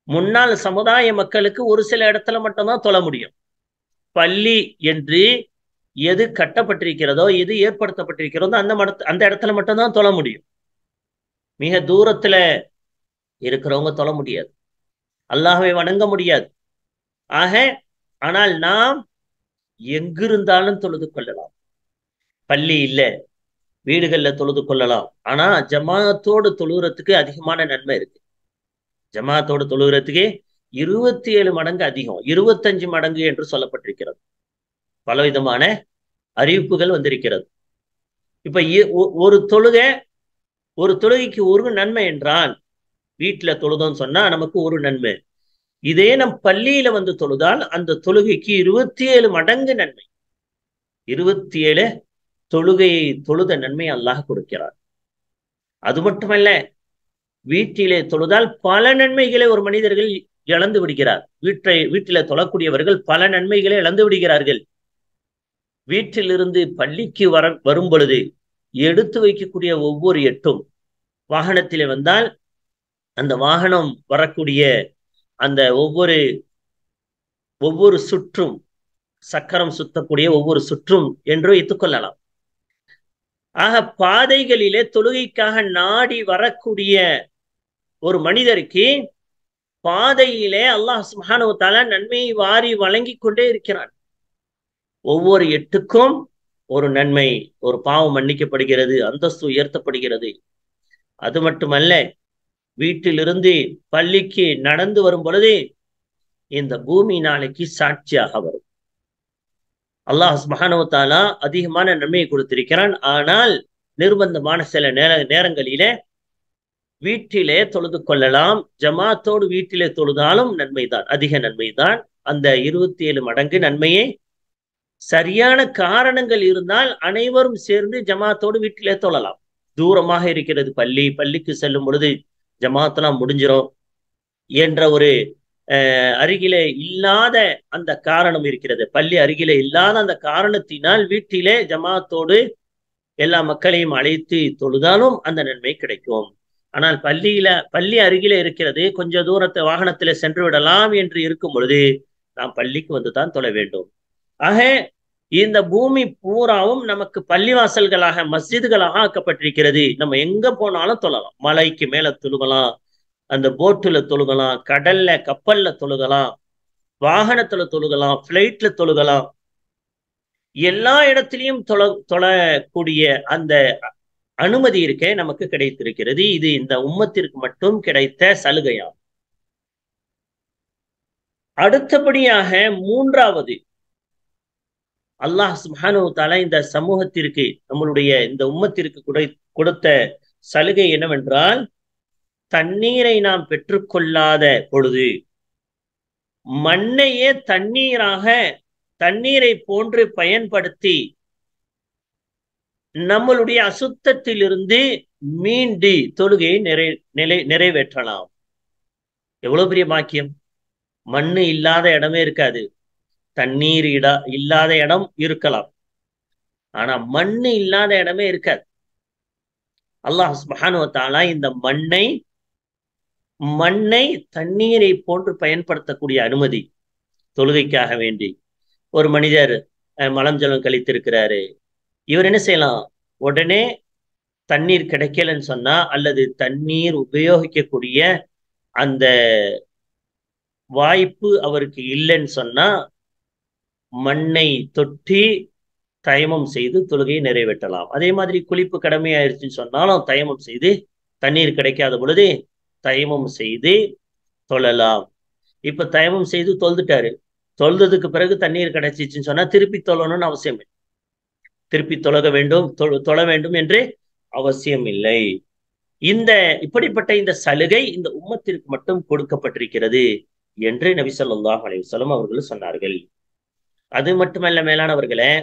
முன்னாள் சமுதாய மக்களுக்கு ஒரு சில இடத்துல மட்டும்தான் தொழ முடியும் பள்ளி என்று எது கட்டப்பட்டிருக்கிறதோ எது ஏற்படுத்தப்பட்டிருக்கிறதோ அந்த மடத்து அந்த இடத்துல மட்டும்தான் தொழ முடியும் மிக தூரத்துல இருக்கிறவங்க தொழ முடியாது அல்லாஹ்வை வணங்க முடியாது ஆக ஆனால் நாம் எங்கிருந்தாலும் தொழுது கொள்ளலாம் பள்ளி இல்லை வீடுகள்ல தொழுது கொள்ளலாம் ஆனா ஜமாத்தோடு தொழுகிறதுக்கு அதிகமான நன்மை இருக்கு ஜமாத்தோடு தொழுகிறதுக்கு இருபத்தி ஏழு மடங்கு அதிகம் இருபத்தஞ்சு மடங்கு என்று சொல்லப்பட்டிருக்கிறது பலவிதமான அறிவிப்புகள் வந்திருக்கிறது இப்ப இ- ஒ- ஒரு தொழுகை ஒரு தொழுகைக்கு ஒரு நன்மை என்றால் வீட்டுல தொழுதோன்னு சொன்னா நமக்கு ஒரு நன்மை இதே நம் பள்ளியில வந்து தொழுதால் அந்த தொழுகைக்கு இருபத்தி ஏழு மடங்கு நன்மை இருபத்தி ஏழு தொழுகையை தொழுத நன்மை அல்லாஹ் கொடுக்கிறார் அது மட்டுமல்ல வீட்டிலே தொழுதால் பல நன்மைகளை ஒரு மனிதர்கள் இழந்து விடுகிறார் வீட்டை வீட்டில தொழக்கூடியவர்கள் பல நன்மைகளை இழந்து விடுகிறார்கள் வீட்டிலிருந்து பள்ளிக்கு வர வரும் பொழுது எடுத்து வைக்கக்கூடிய ஒவ்வொரு எட்டும் வாகனத்திலே வந்தால் அந்த வாகனம் வரக்கூடிய அந்த ஒவ்வொரு ஒவ்வொரு சுற்றும் சக்கரம் சுத்தக்கூடிய ஒவ்வொரு சுற்றும் என்று வைத்துக் கொள்ளலாம் ஆக பாதைகளிலே தொழுகைக்காக நாடி வரக்கூடிய ஒரு மனிதருக்கு பாதையிலே அல்லாஹ் சுப்ஹானஹு தஆலா நன்மையை வாரி வழங்கி கொண்டே இருக்கிறான் ஒவ்வொரு எட்டுக்கும் ஒரு நன்மை ஒரு பாவம் மன்னிக்கப்படுகிறது அந்தஸ்து உயர்த்தப்படுகிறது அது மட்டுமல்ல வீட்டிலிருந்து பள்ளிக்கு நடந்து வரும் பொழுது இந்த பூமி நாளைக்கு சாட்சியாக வரும் அல்லாஹ் சுப்ஹானஹு தஆலா அதிகமான நன்மையை கொடுத்திருக்கிறான் ஆனால் நிர்பந்தமான சில நேர நேரங்களிலே வீட்டிலே தொழுது கொள்ளலாம் ஜமாத்தோடு வீட்டிலே தொழுதாலும் நன்மைதான் அதிக நன்மைதான் அந்த இருபத்தி ஏழு மடங்கு நன்மையை சரியான காரணங்கள் இருந்தால் அனைவரும் சேர்ந்து ஜமாத்தோடு வீட்டிலே தொழலாம் தூரமாக இருக்கிறது பள்ளி பள்ளிக்கு செல்லும் பொழுது ஜமாத்தெல்லாம் முடிஞ்சிரும் என்ற ஒரு அஹ், அருகிலே இல்லாத அந்த காரணம் இருக்கிறது பள்ளி அருகிலே இல்லாத அந்த காரணத்தினால் வீட்டிலே ஜமாத்தோடு எல்லா மக்களையும் அழைத்து தொழுதாலும் அந்த நன்மை கிடைக்கும் ஆனால் பள்ளியில பள்ளி அருகிலே இருக்கிறது கொஞ்ச தூரத்தை வாகனத்திலே சென்று விடலாம் என்று இருக்கும் பொழுது நாம் பள்ளிக்கு வந்து தான் தொழ வேண்டும் ஆக இந்த பூமி பூராவும் நமக்கு பள்ளிவாசல்களாக மஸ்ஜிதுகளாக ஆக்கப்பட்டிருக்கிறது நம்ம எங்க போனாலும் தொழலாம் மலைக்கு மேல தொழுகலாம் அந்த போட்டுல தொழுகலாம் கடல்ல கப்பல்ல தொழுகலாம் வாகனத்துல தொழுகலாம் பிளைட்ல தொழுகலாம் எல்லா இடத்திலையும் தொழ தொழக்கூடிய அந்த அனுமதி இருக்கே நமக்கு கிடைத்திருக்கிறது இது இந்த உம்மத்திற்கு மட்டும் கிடைத்த சலுகையாகும் அடுத்தபடியாக மூன்றாவது அல்லாஹ் சுப்ஹானஹு தஆலா இந்த சமூகத்திற்கு நம்மளுடைய இந்த உம்மத்திற்கு குடை கொடுத்த சலுகை என்னவென்றால் தண்ணீரை நாம் பெற்றுக்கொள்ளாத பொழுது மண்ணையே தண்ணீராக தண்ணீரை போன்று பயன்படுத்தி நம்மளுடைய அசுத்தத்திலிருந்து மீண்டு தொழுகையை நிறை நிலை நிறைவேற்றலாம் எவ்வளவு பெரிய பாக்கியம் மண்ணு இல்லாத இடமே இருக்காது தண்ணீர் இட இல்லாத இடம் இருக்கலாம் ஆனா மண்ணு இல்லாத இடமே இருக்காது அல்லாஹ் சுப்ஹானஹு வ தஆலா இந்த மண்ணை மண்ணை தண்ணீரை போன்று பயன்படுத்தக்கூடிய அனுமதி தொழுகைக்காக வேண்டி ஒரு மனிதர் அஹ், மலம் ஜலம் கழித்திருக்கிறாரு இவர் என்ன செய்யலாம் உடனே தண்ணீர் கிடைக்கலன்னு சொன்னா அல்லது தண்ணீர் உபயோகிக்கக்கூடிய அந்த வாய்ப்பு அவருக்கு இல்லைன்னு சொன்னா மண்ணை தொட்டி தயமம் செய்து தொழுகையை நிறைவேற்றலாம் அதே மாதிரி குளிப்பு கடமையாயிருச்சுன்னு சொன்னாலும் தயமம் செய்து தண்ணீர் கிடைக்காத பொழுது தயமம் செய்து தொழலாம் இப்ப தயமம் செய்து தொழுதுட்டாரு தொழுததுக்கு பிறகு தண்ணீர் கிடைச்சிச்சுன்னு சொன்னா திருப்பி தொழணும்னு அவசியம் இல்லை திருப்பி தொழக வேண்டும் தொழ- தொழ வேண்டும் என்று அவசியம் இல்லை இந்த இப்படிப்பட்ட இந்த சலுகை இந்த உம்மத்திற்கு மட்டும் கொடுக்கப்பட்டிருக்கிறது என்று நபி ஸல்லல்லாஹு அலைஹி வஸல்லம் அவர்கள் சொன்னார்கள் அது மட்டுமல்ல மேலானவர்களே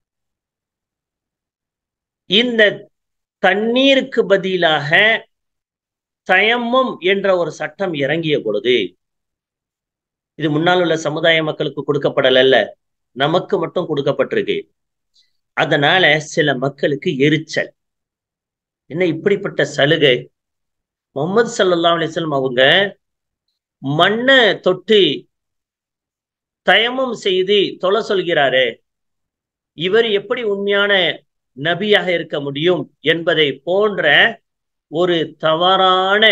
இந்த தண்ணீருக்கு பதிலாக தயம்மம் என்ற ஒரு சட்டம் இறங்கிய பொழுது இது முன்னால் உள்ள சமுதாய மக்களுக்கு கொடுக்கப்படல நமக்கு மட்டும் கொடுக்கப்பட்டிருக்கு அதனால சில மக்களுக்கு எரிச்சல் என்ன இப்படிப்பட்ட சலுகை முகமது சல்லல்லாஹு அலைஹி வஸல்லம் அவங்க மண்ணை தொட்டு தயமம் செய்து தொலை சொல்கிறாரே இவர் எப்படி உண்மையான நபியாக இருக்க முடியும் என்பதை போன்ற ஒரு தவறான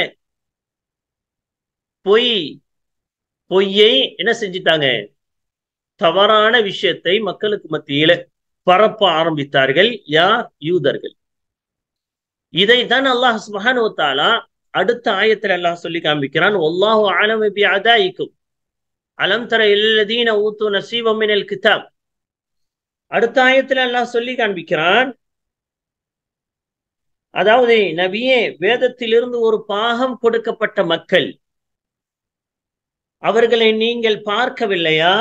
பொய் பொய்யை என்ன செஞ்சிட்டாங்க தவறான விஷயத்தை மக்களுக்கு மத்தியில பரப்ப ஆரம்பித்தார்கள் யார் யூதர்கள் இதைத்தான் அல்லாஹ் சுபஹானுவத்தாலா அடுத்த ஆயத்தில் அல்லாஹ் சொல்லி காண்பிக்கிறான் ஒல்லாஹு ஆலமபி அதாயிக்கும் அலம் தர இல்லதீன ஊத்து நசீவம் மினல் கிதாப் அடுத்த ஆயத்தில் அல்லாஹ் சொல்லி காண்பிக்கிறான் அதாவது நபியே வேதத்திலிருந்து ஒரு பாகம் கொடுக்கப்பட்ட மக்கள் அவர்களை நீங்கள் பார்க்கவில்லையா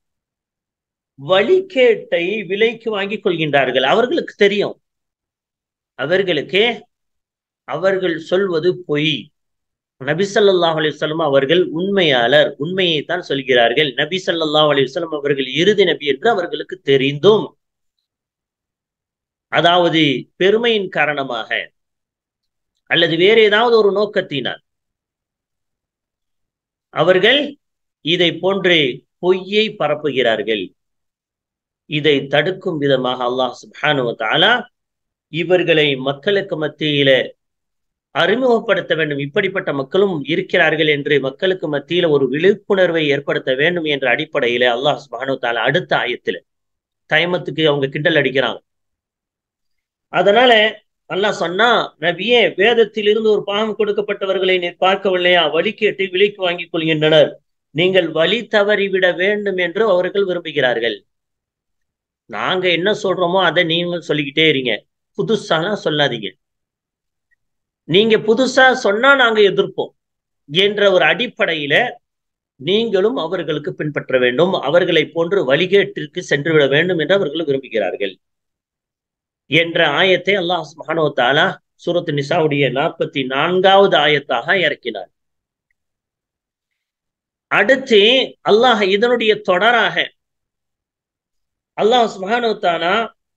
வழிகேட்டை விலைக்கு வாங்கிக் கொள்கின்றார்கள் அவர்களுக்கு தெரியும் அவர்களுக்கு அவர்கள் சொல்வது பொய் நபி ஸல்லல்லாஹு அலைஹி வஸல்லம் அவர்கள் உண்மையாளர் உண்மையை தான் சொல்கிறார்கள் நபி ஸல்லல்லாஹு அலைஹி வஸல்லம் அவர்கள் இறுதி நபி என்று அவர்களுக்கு தெரிந்தும் அதாவது பெருமையின் காரணமாக அல்லது வேறு ஏதாவது ஒரு நோக்கத்தினால் அவர்கள் இதை போன்று பொய்யை பரப்புகிறார்கள் இதை தடுக்கும் விதமாக அல்லாஹ் சுப்ஹானு தாலா இவர்களை மக்களுக்கு மத்தியில அறிமுகப்படுத்த வேண்டும் இப்படிப்பட்ட மக்களும் இருக்கிறார்கள் என்று மக்களுக்கு மத்தியில ஒரு விழிப்புணர்வை ஏற்படுத்த வேண்டும் என்ற அடிப்படையில அல்லாஹ் சுப்ஹானு தாலா அடுத்த ஆயத்துல தைமத்துக்கு அவங்க கிண்டல் அடிக்கிறாங்க அதனால அல்லாஹ் சொன்னா நபியே வேதத்தில் இருந்து ஒரு பாகம் கொடுக்கப்பட்டவர்களை நீர் பார்க்கவில்லையா வழி கேட்டு விலைக்கு வாங்கிக் கொள்கின்றனர் நீங்கள் வழி தவறிவிட வேண்டும் என்று அவர்கள் விரும்புகிறார்கள் நாங்க என்ன சொல்றோமோ அதை நீங்கள் சொல்லிக்கிட்டே இருங்க புதுசாலாம் சொல்லாதீங்க நீங்க புதுசா சொன்னா நாங்க எதிர்ப்போம் என்ற ஒரு அடிப்படையில நீங்களும் அவர்களுக்கு பின்பற்ற வேண்டும் அவர்களை போன்று வழிகேட்டிற்கு சென்று விட வேண்டும் என்று அவர்கள் விரும்புகிறார்கள் என்ற ஆயத்தை அல்லாஹ் மகானோ தாலா சூரத் நிசாவுடைய நாற்பத்தி நான்காவது ஆயத்தாக இறக்கினார் அடுத்து அல்லாஹ் இதனுடைய தொடராக அல்லாஹ் சுபஹானு தாலா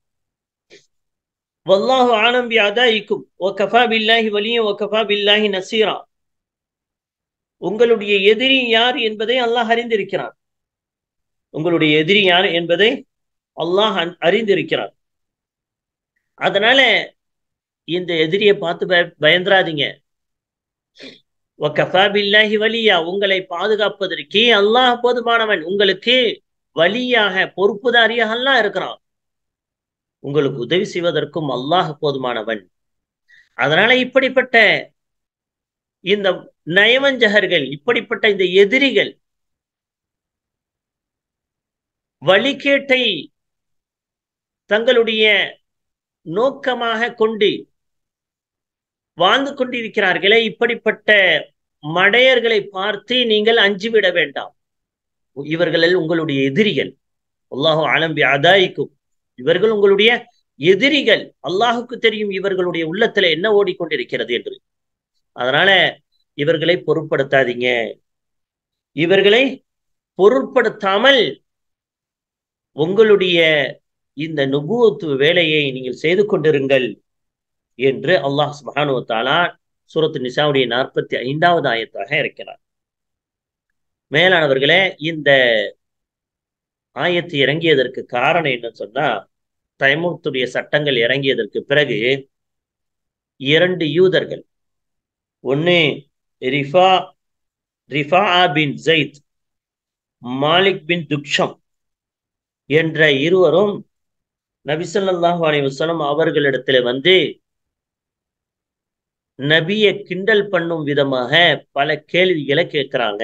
வல்லாஹு ஆலம் பி அதாயிக்கும் ஓ கஃபா பில்லாஹி வலிய ஓ கஃபா பில்லாஹி நசீரா உங்களுடைய எதிரி யார் என்பதை அல்லாஹ் அறிந்திருக்கிறார் உங்களுடைய எதிரி யார் என்பதை அல்லாஹ் அறிந்திருக்கிறார் அதனால இந்த எதிரியை பார்த்து பய பயந்துராதீங்க ஒக்கஃபா பில்லாஹி வலியா உங்களை பாதுகாப்பதற்கு அல்லாஹ் போதுமானவன் உங்களுக்கு வழியாக பொறுப்புதாரியாக எல்லாம் இருக்கிறான் உங்களுக்கு உதவி செய்வதற்கும் அல்லாஹ் போதுமானவன் அதனால இப்படிப்பட்ட இந்த நயவஞ்சகர்கள் இப்படிப்பட்ட இந்த எதிரிகள் வழிகேட்டை தங்களுடைய நோக்கமாக கொண்டு வாழ்ந்து கொண்டிருக்கிறார்களே இப்படிப்பட்ட மடையர்களை பார்த்து நீங்கள் அஞ்சிவிட வேண்டாம் இவர்கள் உங்களுடைய எதிரிகள் அல்லாஹு ஆலம்பி அதாயிக்கும் இவர்கள் உங்களுடைய எதிரிகள் அல்லாஹுக்கு தெரியும் இவர்களுடைய உள்ளத்துல என்ன ஓடிக்கொண்டிருக்கிறது என்று அதனால இவர்களை பொருட்படுத்தாதீங்க இவர்களை பொருட்படுத்தாமல் உங்களுடைய இந்த நுபுவத்து வேலையை நீங்கள் செய்து கொண்டிருங்கள் என்று அல்லாஹ் சுபஹானு தாலா சூரத்து நிசாவுடைய நாற்பத்தி ஐந்தாவது ஆயத்தாக இருக்கிறார் மேலானவர்களே இந்த ஆயத்து இறங்கியதற்கு காரணம் என்னன்னு சொன்னா தைமுத்துடைய சட்டங்கள் இறங்கியதற்கு பிறகு இரண்டு யூதர்கள் ஒன்னு Rifa Rifa bin Zaid Malik bin Dukhsham என்ற இருவரும் நபிசல்லாஹு அலி வசலம் அவர்களிடத்துல வந்து நபிய கிண்டல் பண்ணும் விதமாக பல கேள்விகளை கேட்கிறாங்க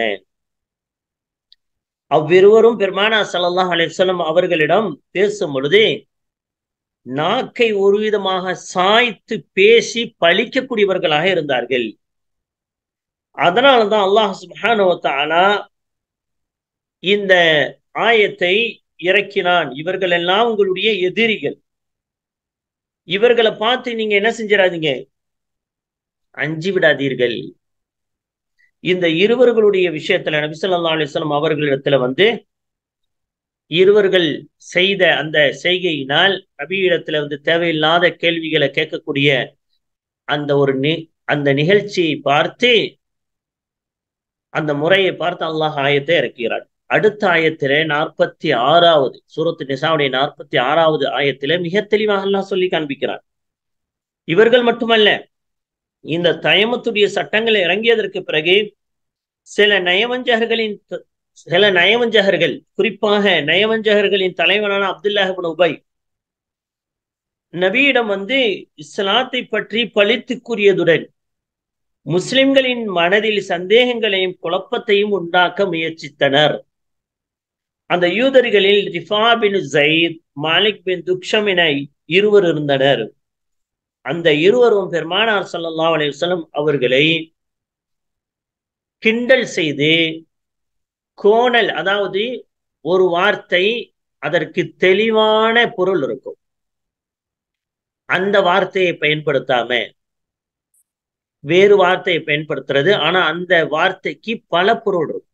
அவ்விருவரும் பெருமானா சல்லாஹ் அலிவசலம் அவர்களிடம் பேசும் பொழுது நாக்கை ஒரு விதமாக சாய்த்து பேசி பழிக்கக்கூடியவர்களாக இருந்தார்கள் அதனாலதான் அல்லாஹ் சுபானுவத்தாலா இந்த ஆயத்தை இறக்கினான் இவர்கள் எல்லாம் உங்களுடைய எதிரிகள் இவர்களை பார்த்து நீங்க என்ன செஞ்சிடாதீங்க அஞ்சு விடாதீர்கள் இந்த இருவர்களுடைய விஷயத்துல நபிசல்லா அலிஸ்லாம் அவர்களிடத்துல வந்து இருவர்கள் செய்த அந்த செய்கையினால் நபியிடத்துல வந்து தேவையில்லாத கேள்விகளை கேட்கக்கூடிய அந்த ஒரு நி அந்த நிகழ்ச்சியை பார்த்து அந்த முறையை பார்த்து அல்லாஹ் ஆயத்தை இறக்கிறான் அடுத்த ஆயத்திலே நாற்பத்தி ஆறாவது சூரத்து நிசாவுடைய நாற்பத்தி ஆறாவது ஆயத்திலே மிக தெளிவாக அல்லாஹ் சொல்லி காண்பிக்கிறான் இவர்கள் மட்டுமல்ல இந்த தயமத்துடைய சட்டங்கள் இறங்கியதற்கு பிறகு சில நயவஞ்சகர்களின் சில நயவஞ்சகர்கள் குறிப்பாக நயவஞ்சகர்களின் தலைவனான அப்துல்லாஹிபின் உபை நபியிடம் வந்து இஸ்லாத்தை பற்றி பழித்து கூறியதுடன் முஸ்லிம்களின் மனதில் சந்தேகங்களையும் குழப்பத்தையும் உண்டாக்க முயற்சித்தனர் அந்த யூதர்களில் ரிஃபா பின் ஜயித் மாலிக் பின் துக்ஷம் என இருவர் இருந்தனர் அந்த இருவரும் பெருமானார் சல்லா அலைவசலம் அவர்களை கிண்டல் செய்து கோணல் அதாவது ஒரு வார்த்தை அதற்கு தெளிவான பொருள் இருக்கும் அந்த வார்த்தையை பயன்படுத்தாம வேறு வார்த்தையை பயன்படுத்துறது ஆனா அந்த வார்த்தைக்கு பல பொருள் இருக்கும்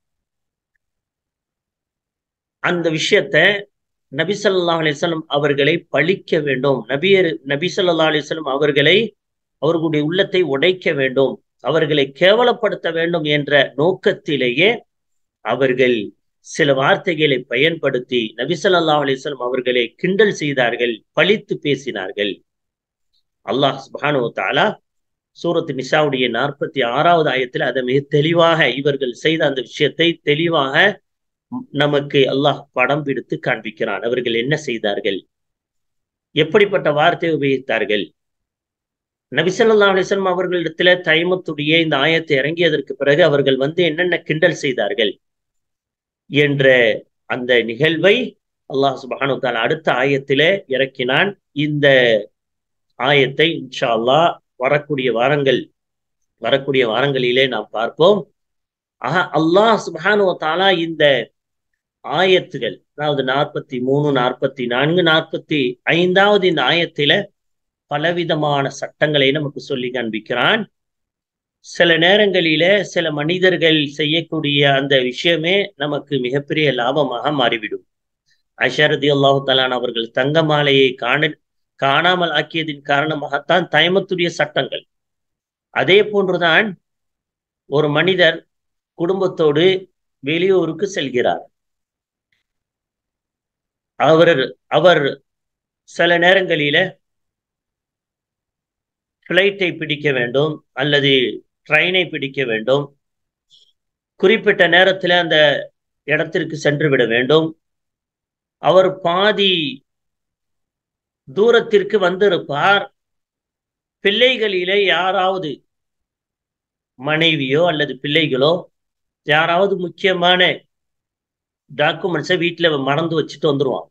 அந்த விஷயத்த நபி சொல்லா அலிஸ்லம் அவர்களை பழிக்க வேண்டும் நபியர் நபி சொல்லா அலிஸ்லம் அவர்களை அவர்களுடைய உள்ளத்தை உடைக்க வேண்டும் அவர்களை கேவலப்படுத்த வேண்டும் என்ற நோக்கத்திலேயே அவர்கள் சில வார்த்தைகளை பயன்படுத்தி நபி சொல்லா அலிஸ்லம் அவர்களை கிண்டல் செய்தார்கள் பழித்து பேசினார்கள் அல்லாஹ் சுபானு தாலா சூரத் நிஷாவுடைய நாற்பத்தி ஆறாவது ஆயத்தில் அதை மிக தெளிவாக இவர்கள் செய்த அந்த விஷயத்தை தெளிவாக நமக்கு அல்லாஹ் படம் பிடித்து காண்பிக்கிறான் அவர்கள் என்ன செய்தார்கள் எப்படிப்பட்ட வார்த்தை உபயோகித்தார்கள் நபிசல்லா அலிஸ்லாம் அவர்களிடத்துல தைமத்துடைய இந்த ஆயத்தை இறங்கியதற்கு பிறகு அவர்கள் வந்து என்னென்ன கிண்டல் செய்தார்கள் என்ற அந்த நிகழ்வை அல்லாஹ் சுபானு தாலா அடுத்த ஆயத்திலே இறக்கினான் இந்த ஆயத்தை இன்ஷா அல்லா வரக்கூடிய வாரங்கள் வரக்கூடிய வாரங்களிலே நாம் பார்ப்போம் ஆக அல்லாஹ் சுபானு தாலா இந்த ஆயத்துகள் அதாவது நாற்பத்தி மூணு நாற்பத்தி நான்கு நாற்பத்தி ஐந்தாவது இந்த ஆயத்தில பலவிதமான சட்டங்களை நமக்கு சொல்லி காண்பிக்கிறான் சில நேரங்களில சில மனிதர்கள் செய்யக்கூடிய அந்த விஷயமே நமக்கு மிகப்பெரிய லாபமாக மாறிவிடும் அஷரதி அல்லாஹு தலான் அவர்கள் தங்க மாலையை காண காணாமல் ஆக்கியதின் காரணமாகத்தான் தயமத்துடைய சட்டங்கள் அதே போன்றுதான் ஒரு மனிதர் குடும்பத்தோடு வெளியூருக்கு செல்கிறார் அவர் அவர் சில நேரங்களில பிளைட்டை பிடிக்க வேண்டும் அல்லது ட்ரெயினை பிடிக்க வேண்டும் குறிப்பிட்ட நேரத்தில் அந்த இடத்திற்கு சென்று விட வேண்டும் அவர் பாதி தூரத்திற்கு வந்திருப்பார் பிள்ளைகளிலே யாராவது மனைவியோ அல்லது பிள்ளைகளோ யாராவது முக்கியமான டாக்குமெண்ட்ஸை வீட்டில் மறந்து வச்சுட்டு வந்துடுவான்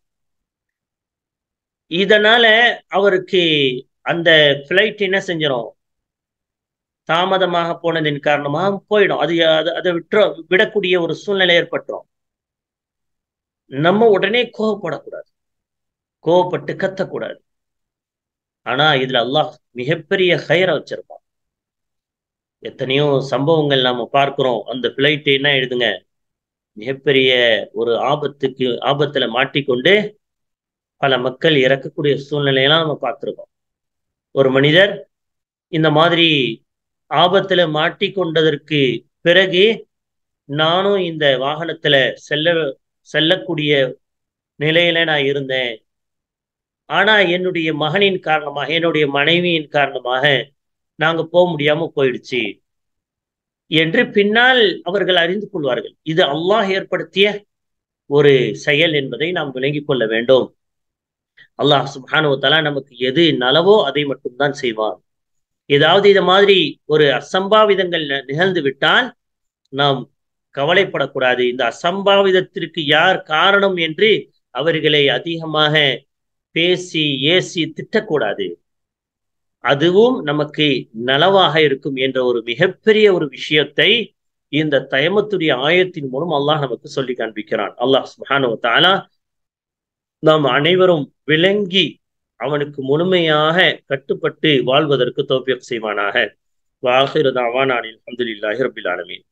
இதனால அவருக்கு அந்த ஃப்ளைட் என்ன செஞ்சிடும் தாமதமாக போனதின் காரணமாக போயிடும் அது அதை விட்டுற விடக்கூடிய ஒரு சூழ்நிலை ஏற்பட்டுரும் நம்ம உடனே கோவப்படக்கூடாது கோவப்பட்டு கத்தக்கூடாது ஆனா இதுல அல்லாஹ் மிகப்பெரிய ஹயரை வச்சிருப்பான் எத்தனையோ சம்பவங்கள் நாம பார்க்கிறோம் அந்த பிளைட் என்ன எழுதுங்க மிகப்பெரிய ஒரு ஆபத்துக்கு ஆபத்துல மாட்டிக்கொண்டு பல மக்கள் இறக்கக்கூடிய சூழ்நிலையெல்லாம் நம்ம பார்த்துருக்கோம் ஒரு மனிதர் இந்த மாதிரி ஆபத்துல மாட்டிக்கொண்டதற்கு பிறகு நானும் இந்த வாகனத்துல செல்ல செல்லக்கூடிய நிலையில நான் இருந்தேன் ஆனா என்னுடைய மகனின் காரணமாக என்னுடைய மனைவியின் காரணமாக நாங்க போக முடியாம போயிடுச்சு என்று பின்னால் அவர்கள் அறிந்து கொள்வார்கள் இது அல்லாஹ் ஏற்படுத்திய ஒரு செயல் என்பதை நாம் விளங்கிக் கொள்ள வேண்டும் அல்லாஹ் சுபானுவத்தாலா நமக்கு எது நலவோ அதை மட்டும்தான் செய்வான் ஏதாவது இது மாதிரி ஒரு அசம்பாவிதங்கள் நிகழ்ந்து விட்டால் நாம் கவலைப்படக்கூடாது இந்த அசம்பாவிதத்திற்கு யார் காரணம் என்று அவர்களை அதிகமாக பேசி ஏசி திட்டக்கூடாது அதுவும் நமக்கு நலவாக இருக்கும் என்ற ஒரு மிகப்பெரிய ஒரு விஷயத்தை இந்த தயமத்துடைய ஆயத்தின் மூலம் அல்லாஹ் நமக்கு சொல்லி காண்பிக்கிறான் அல்லாஹ் சுஹானு தாலா நாம் அனைவரும் விளங்கி அவனுக்கு முழுமையாக கட்டுப்பட்டு வாழ்வதற்கு தோப்பியம் செய்வானாக வாஹிரு தாவானானில் அஹமதுல்லாஹி ரபில் ஆலமீன்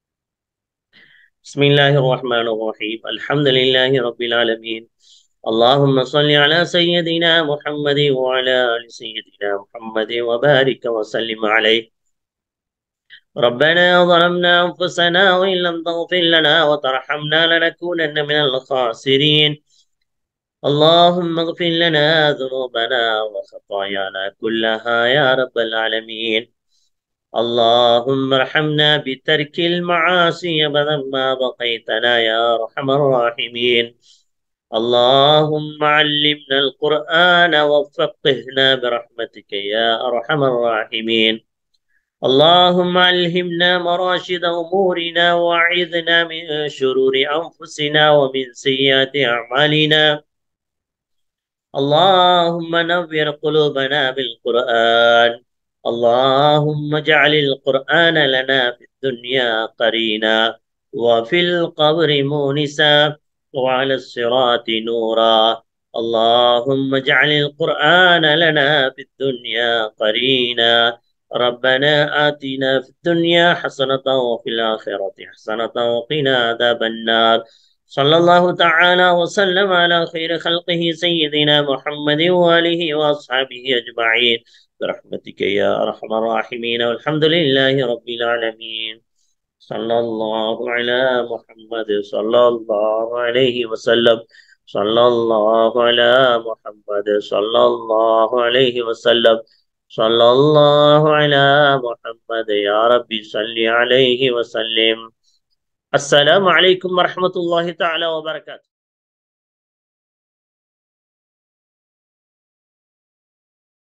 بسم الله الرحمن الرحيم الحمد لله رب العالمين اللهم صل على سيدنا محمد وعلى آل سيدنا محمد وبارك وسلم عليه ربنا ظلمنا أنفسنا وإن لم تغفر لنا وترحمنا لنكونن من الخاسرين اللهم اغفر لنا ذنوبنا وخطايانا كلها يا رب العالمين اللهم ارحمنا بترك المعاصي أبدا ما بقيتنا يا أرحم الراحمين اللهم علمنا القرآن وفقهنا برحمتك يا أرحم الراحمين اللهم ألهمنا مراشد أمورنا وأعذنا من شرور أنفسنا ومن سيئات أعمالنا اللهم نور قلوبنا بالقرآن اللهم اجعل القرآن لنا في الدنيا قرينا وفي القبر مونسا وعلى الصراط نورا اللهم اجعل القرآن لنا في الدنيا قرينا ربنا آتنا في الدنيا حسنة وفي الآخرة حسنة وقنا عذاب النار صلى الله تعالى وسلم على خير خلقه سيدنا محمد وآله وأصحابه أجمعين برحمتك يا أرحم الراحمين والحمد لله رب العالمين صلى الله على محمد صلى الله عليه وسلم صلى الله على محمد صلى الله عليه وسلم صلى الله على محمد يا ربي صل عليه وسلم السلام عليكم ورحمة الله تعالى وبركاته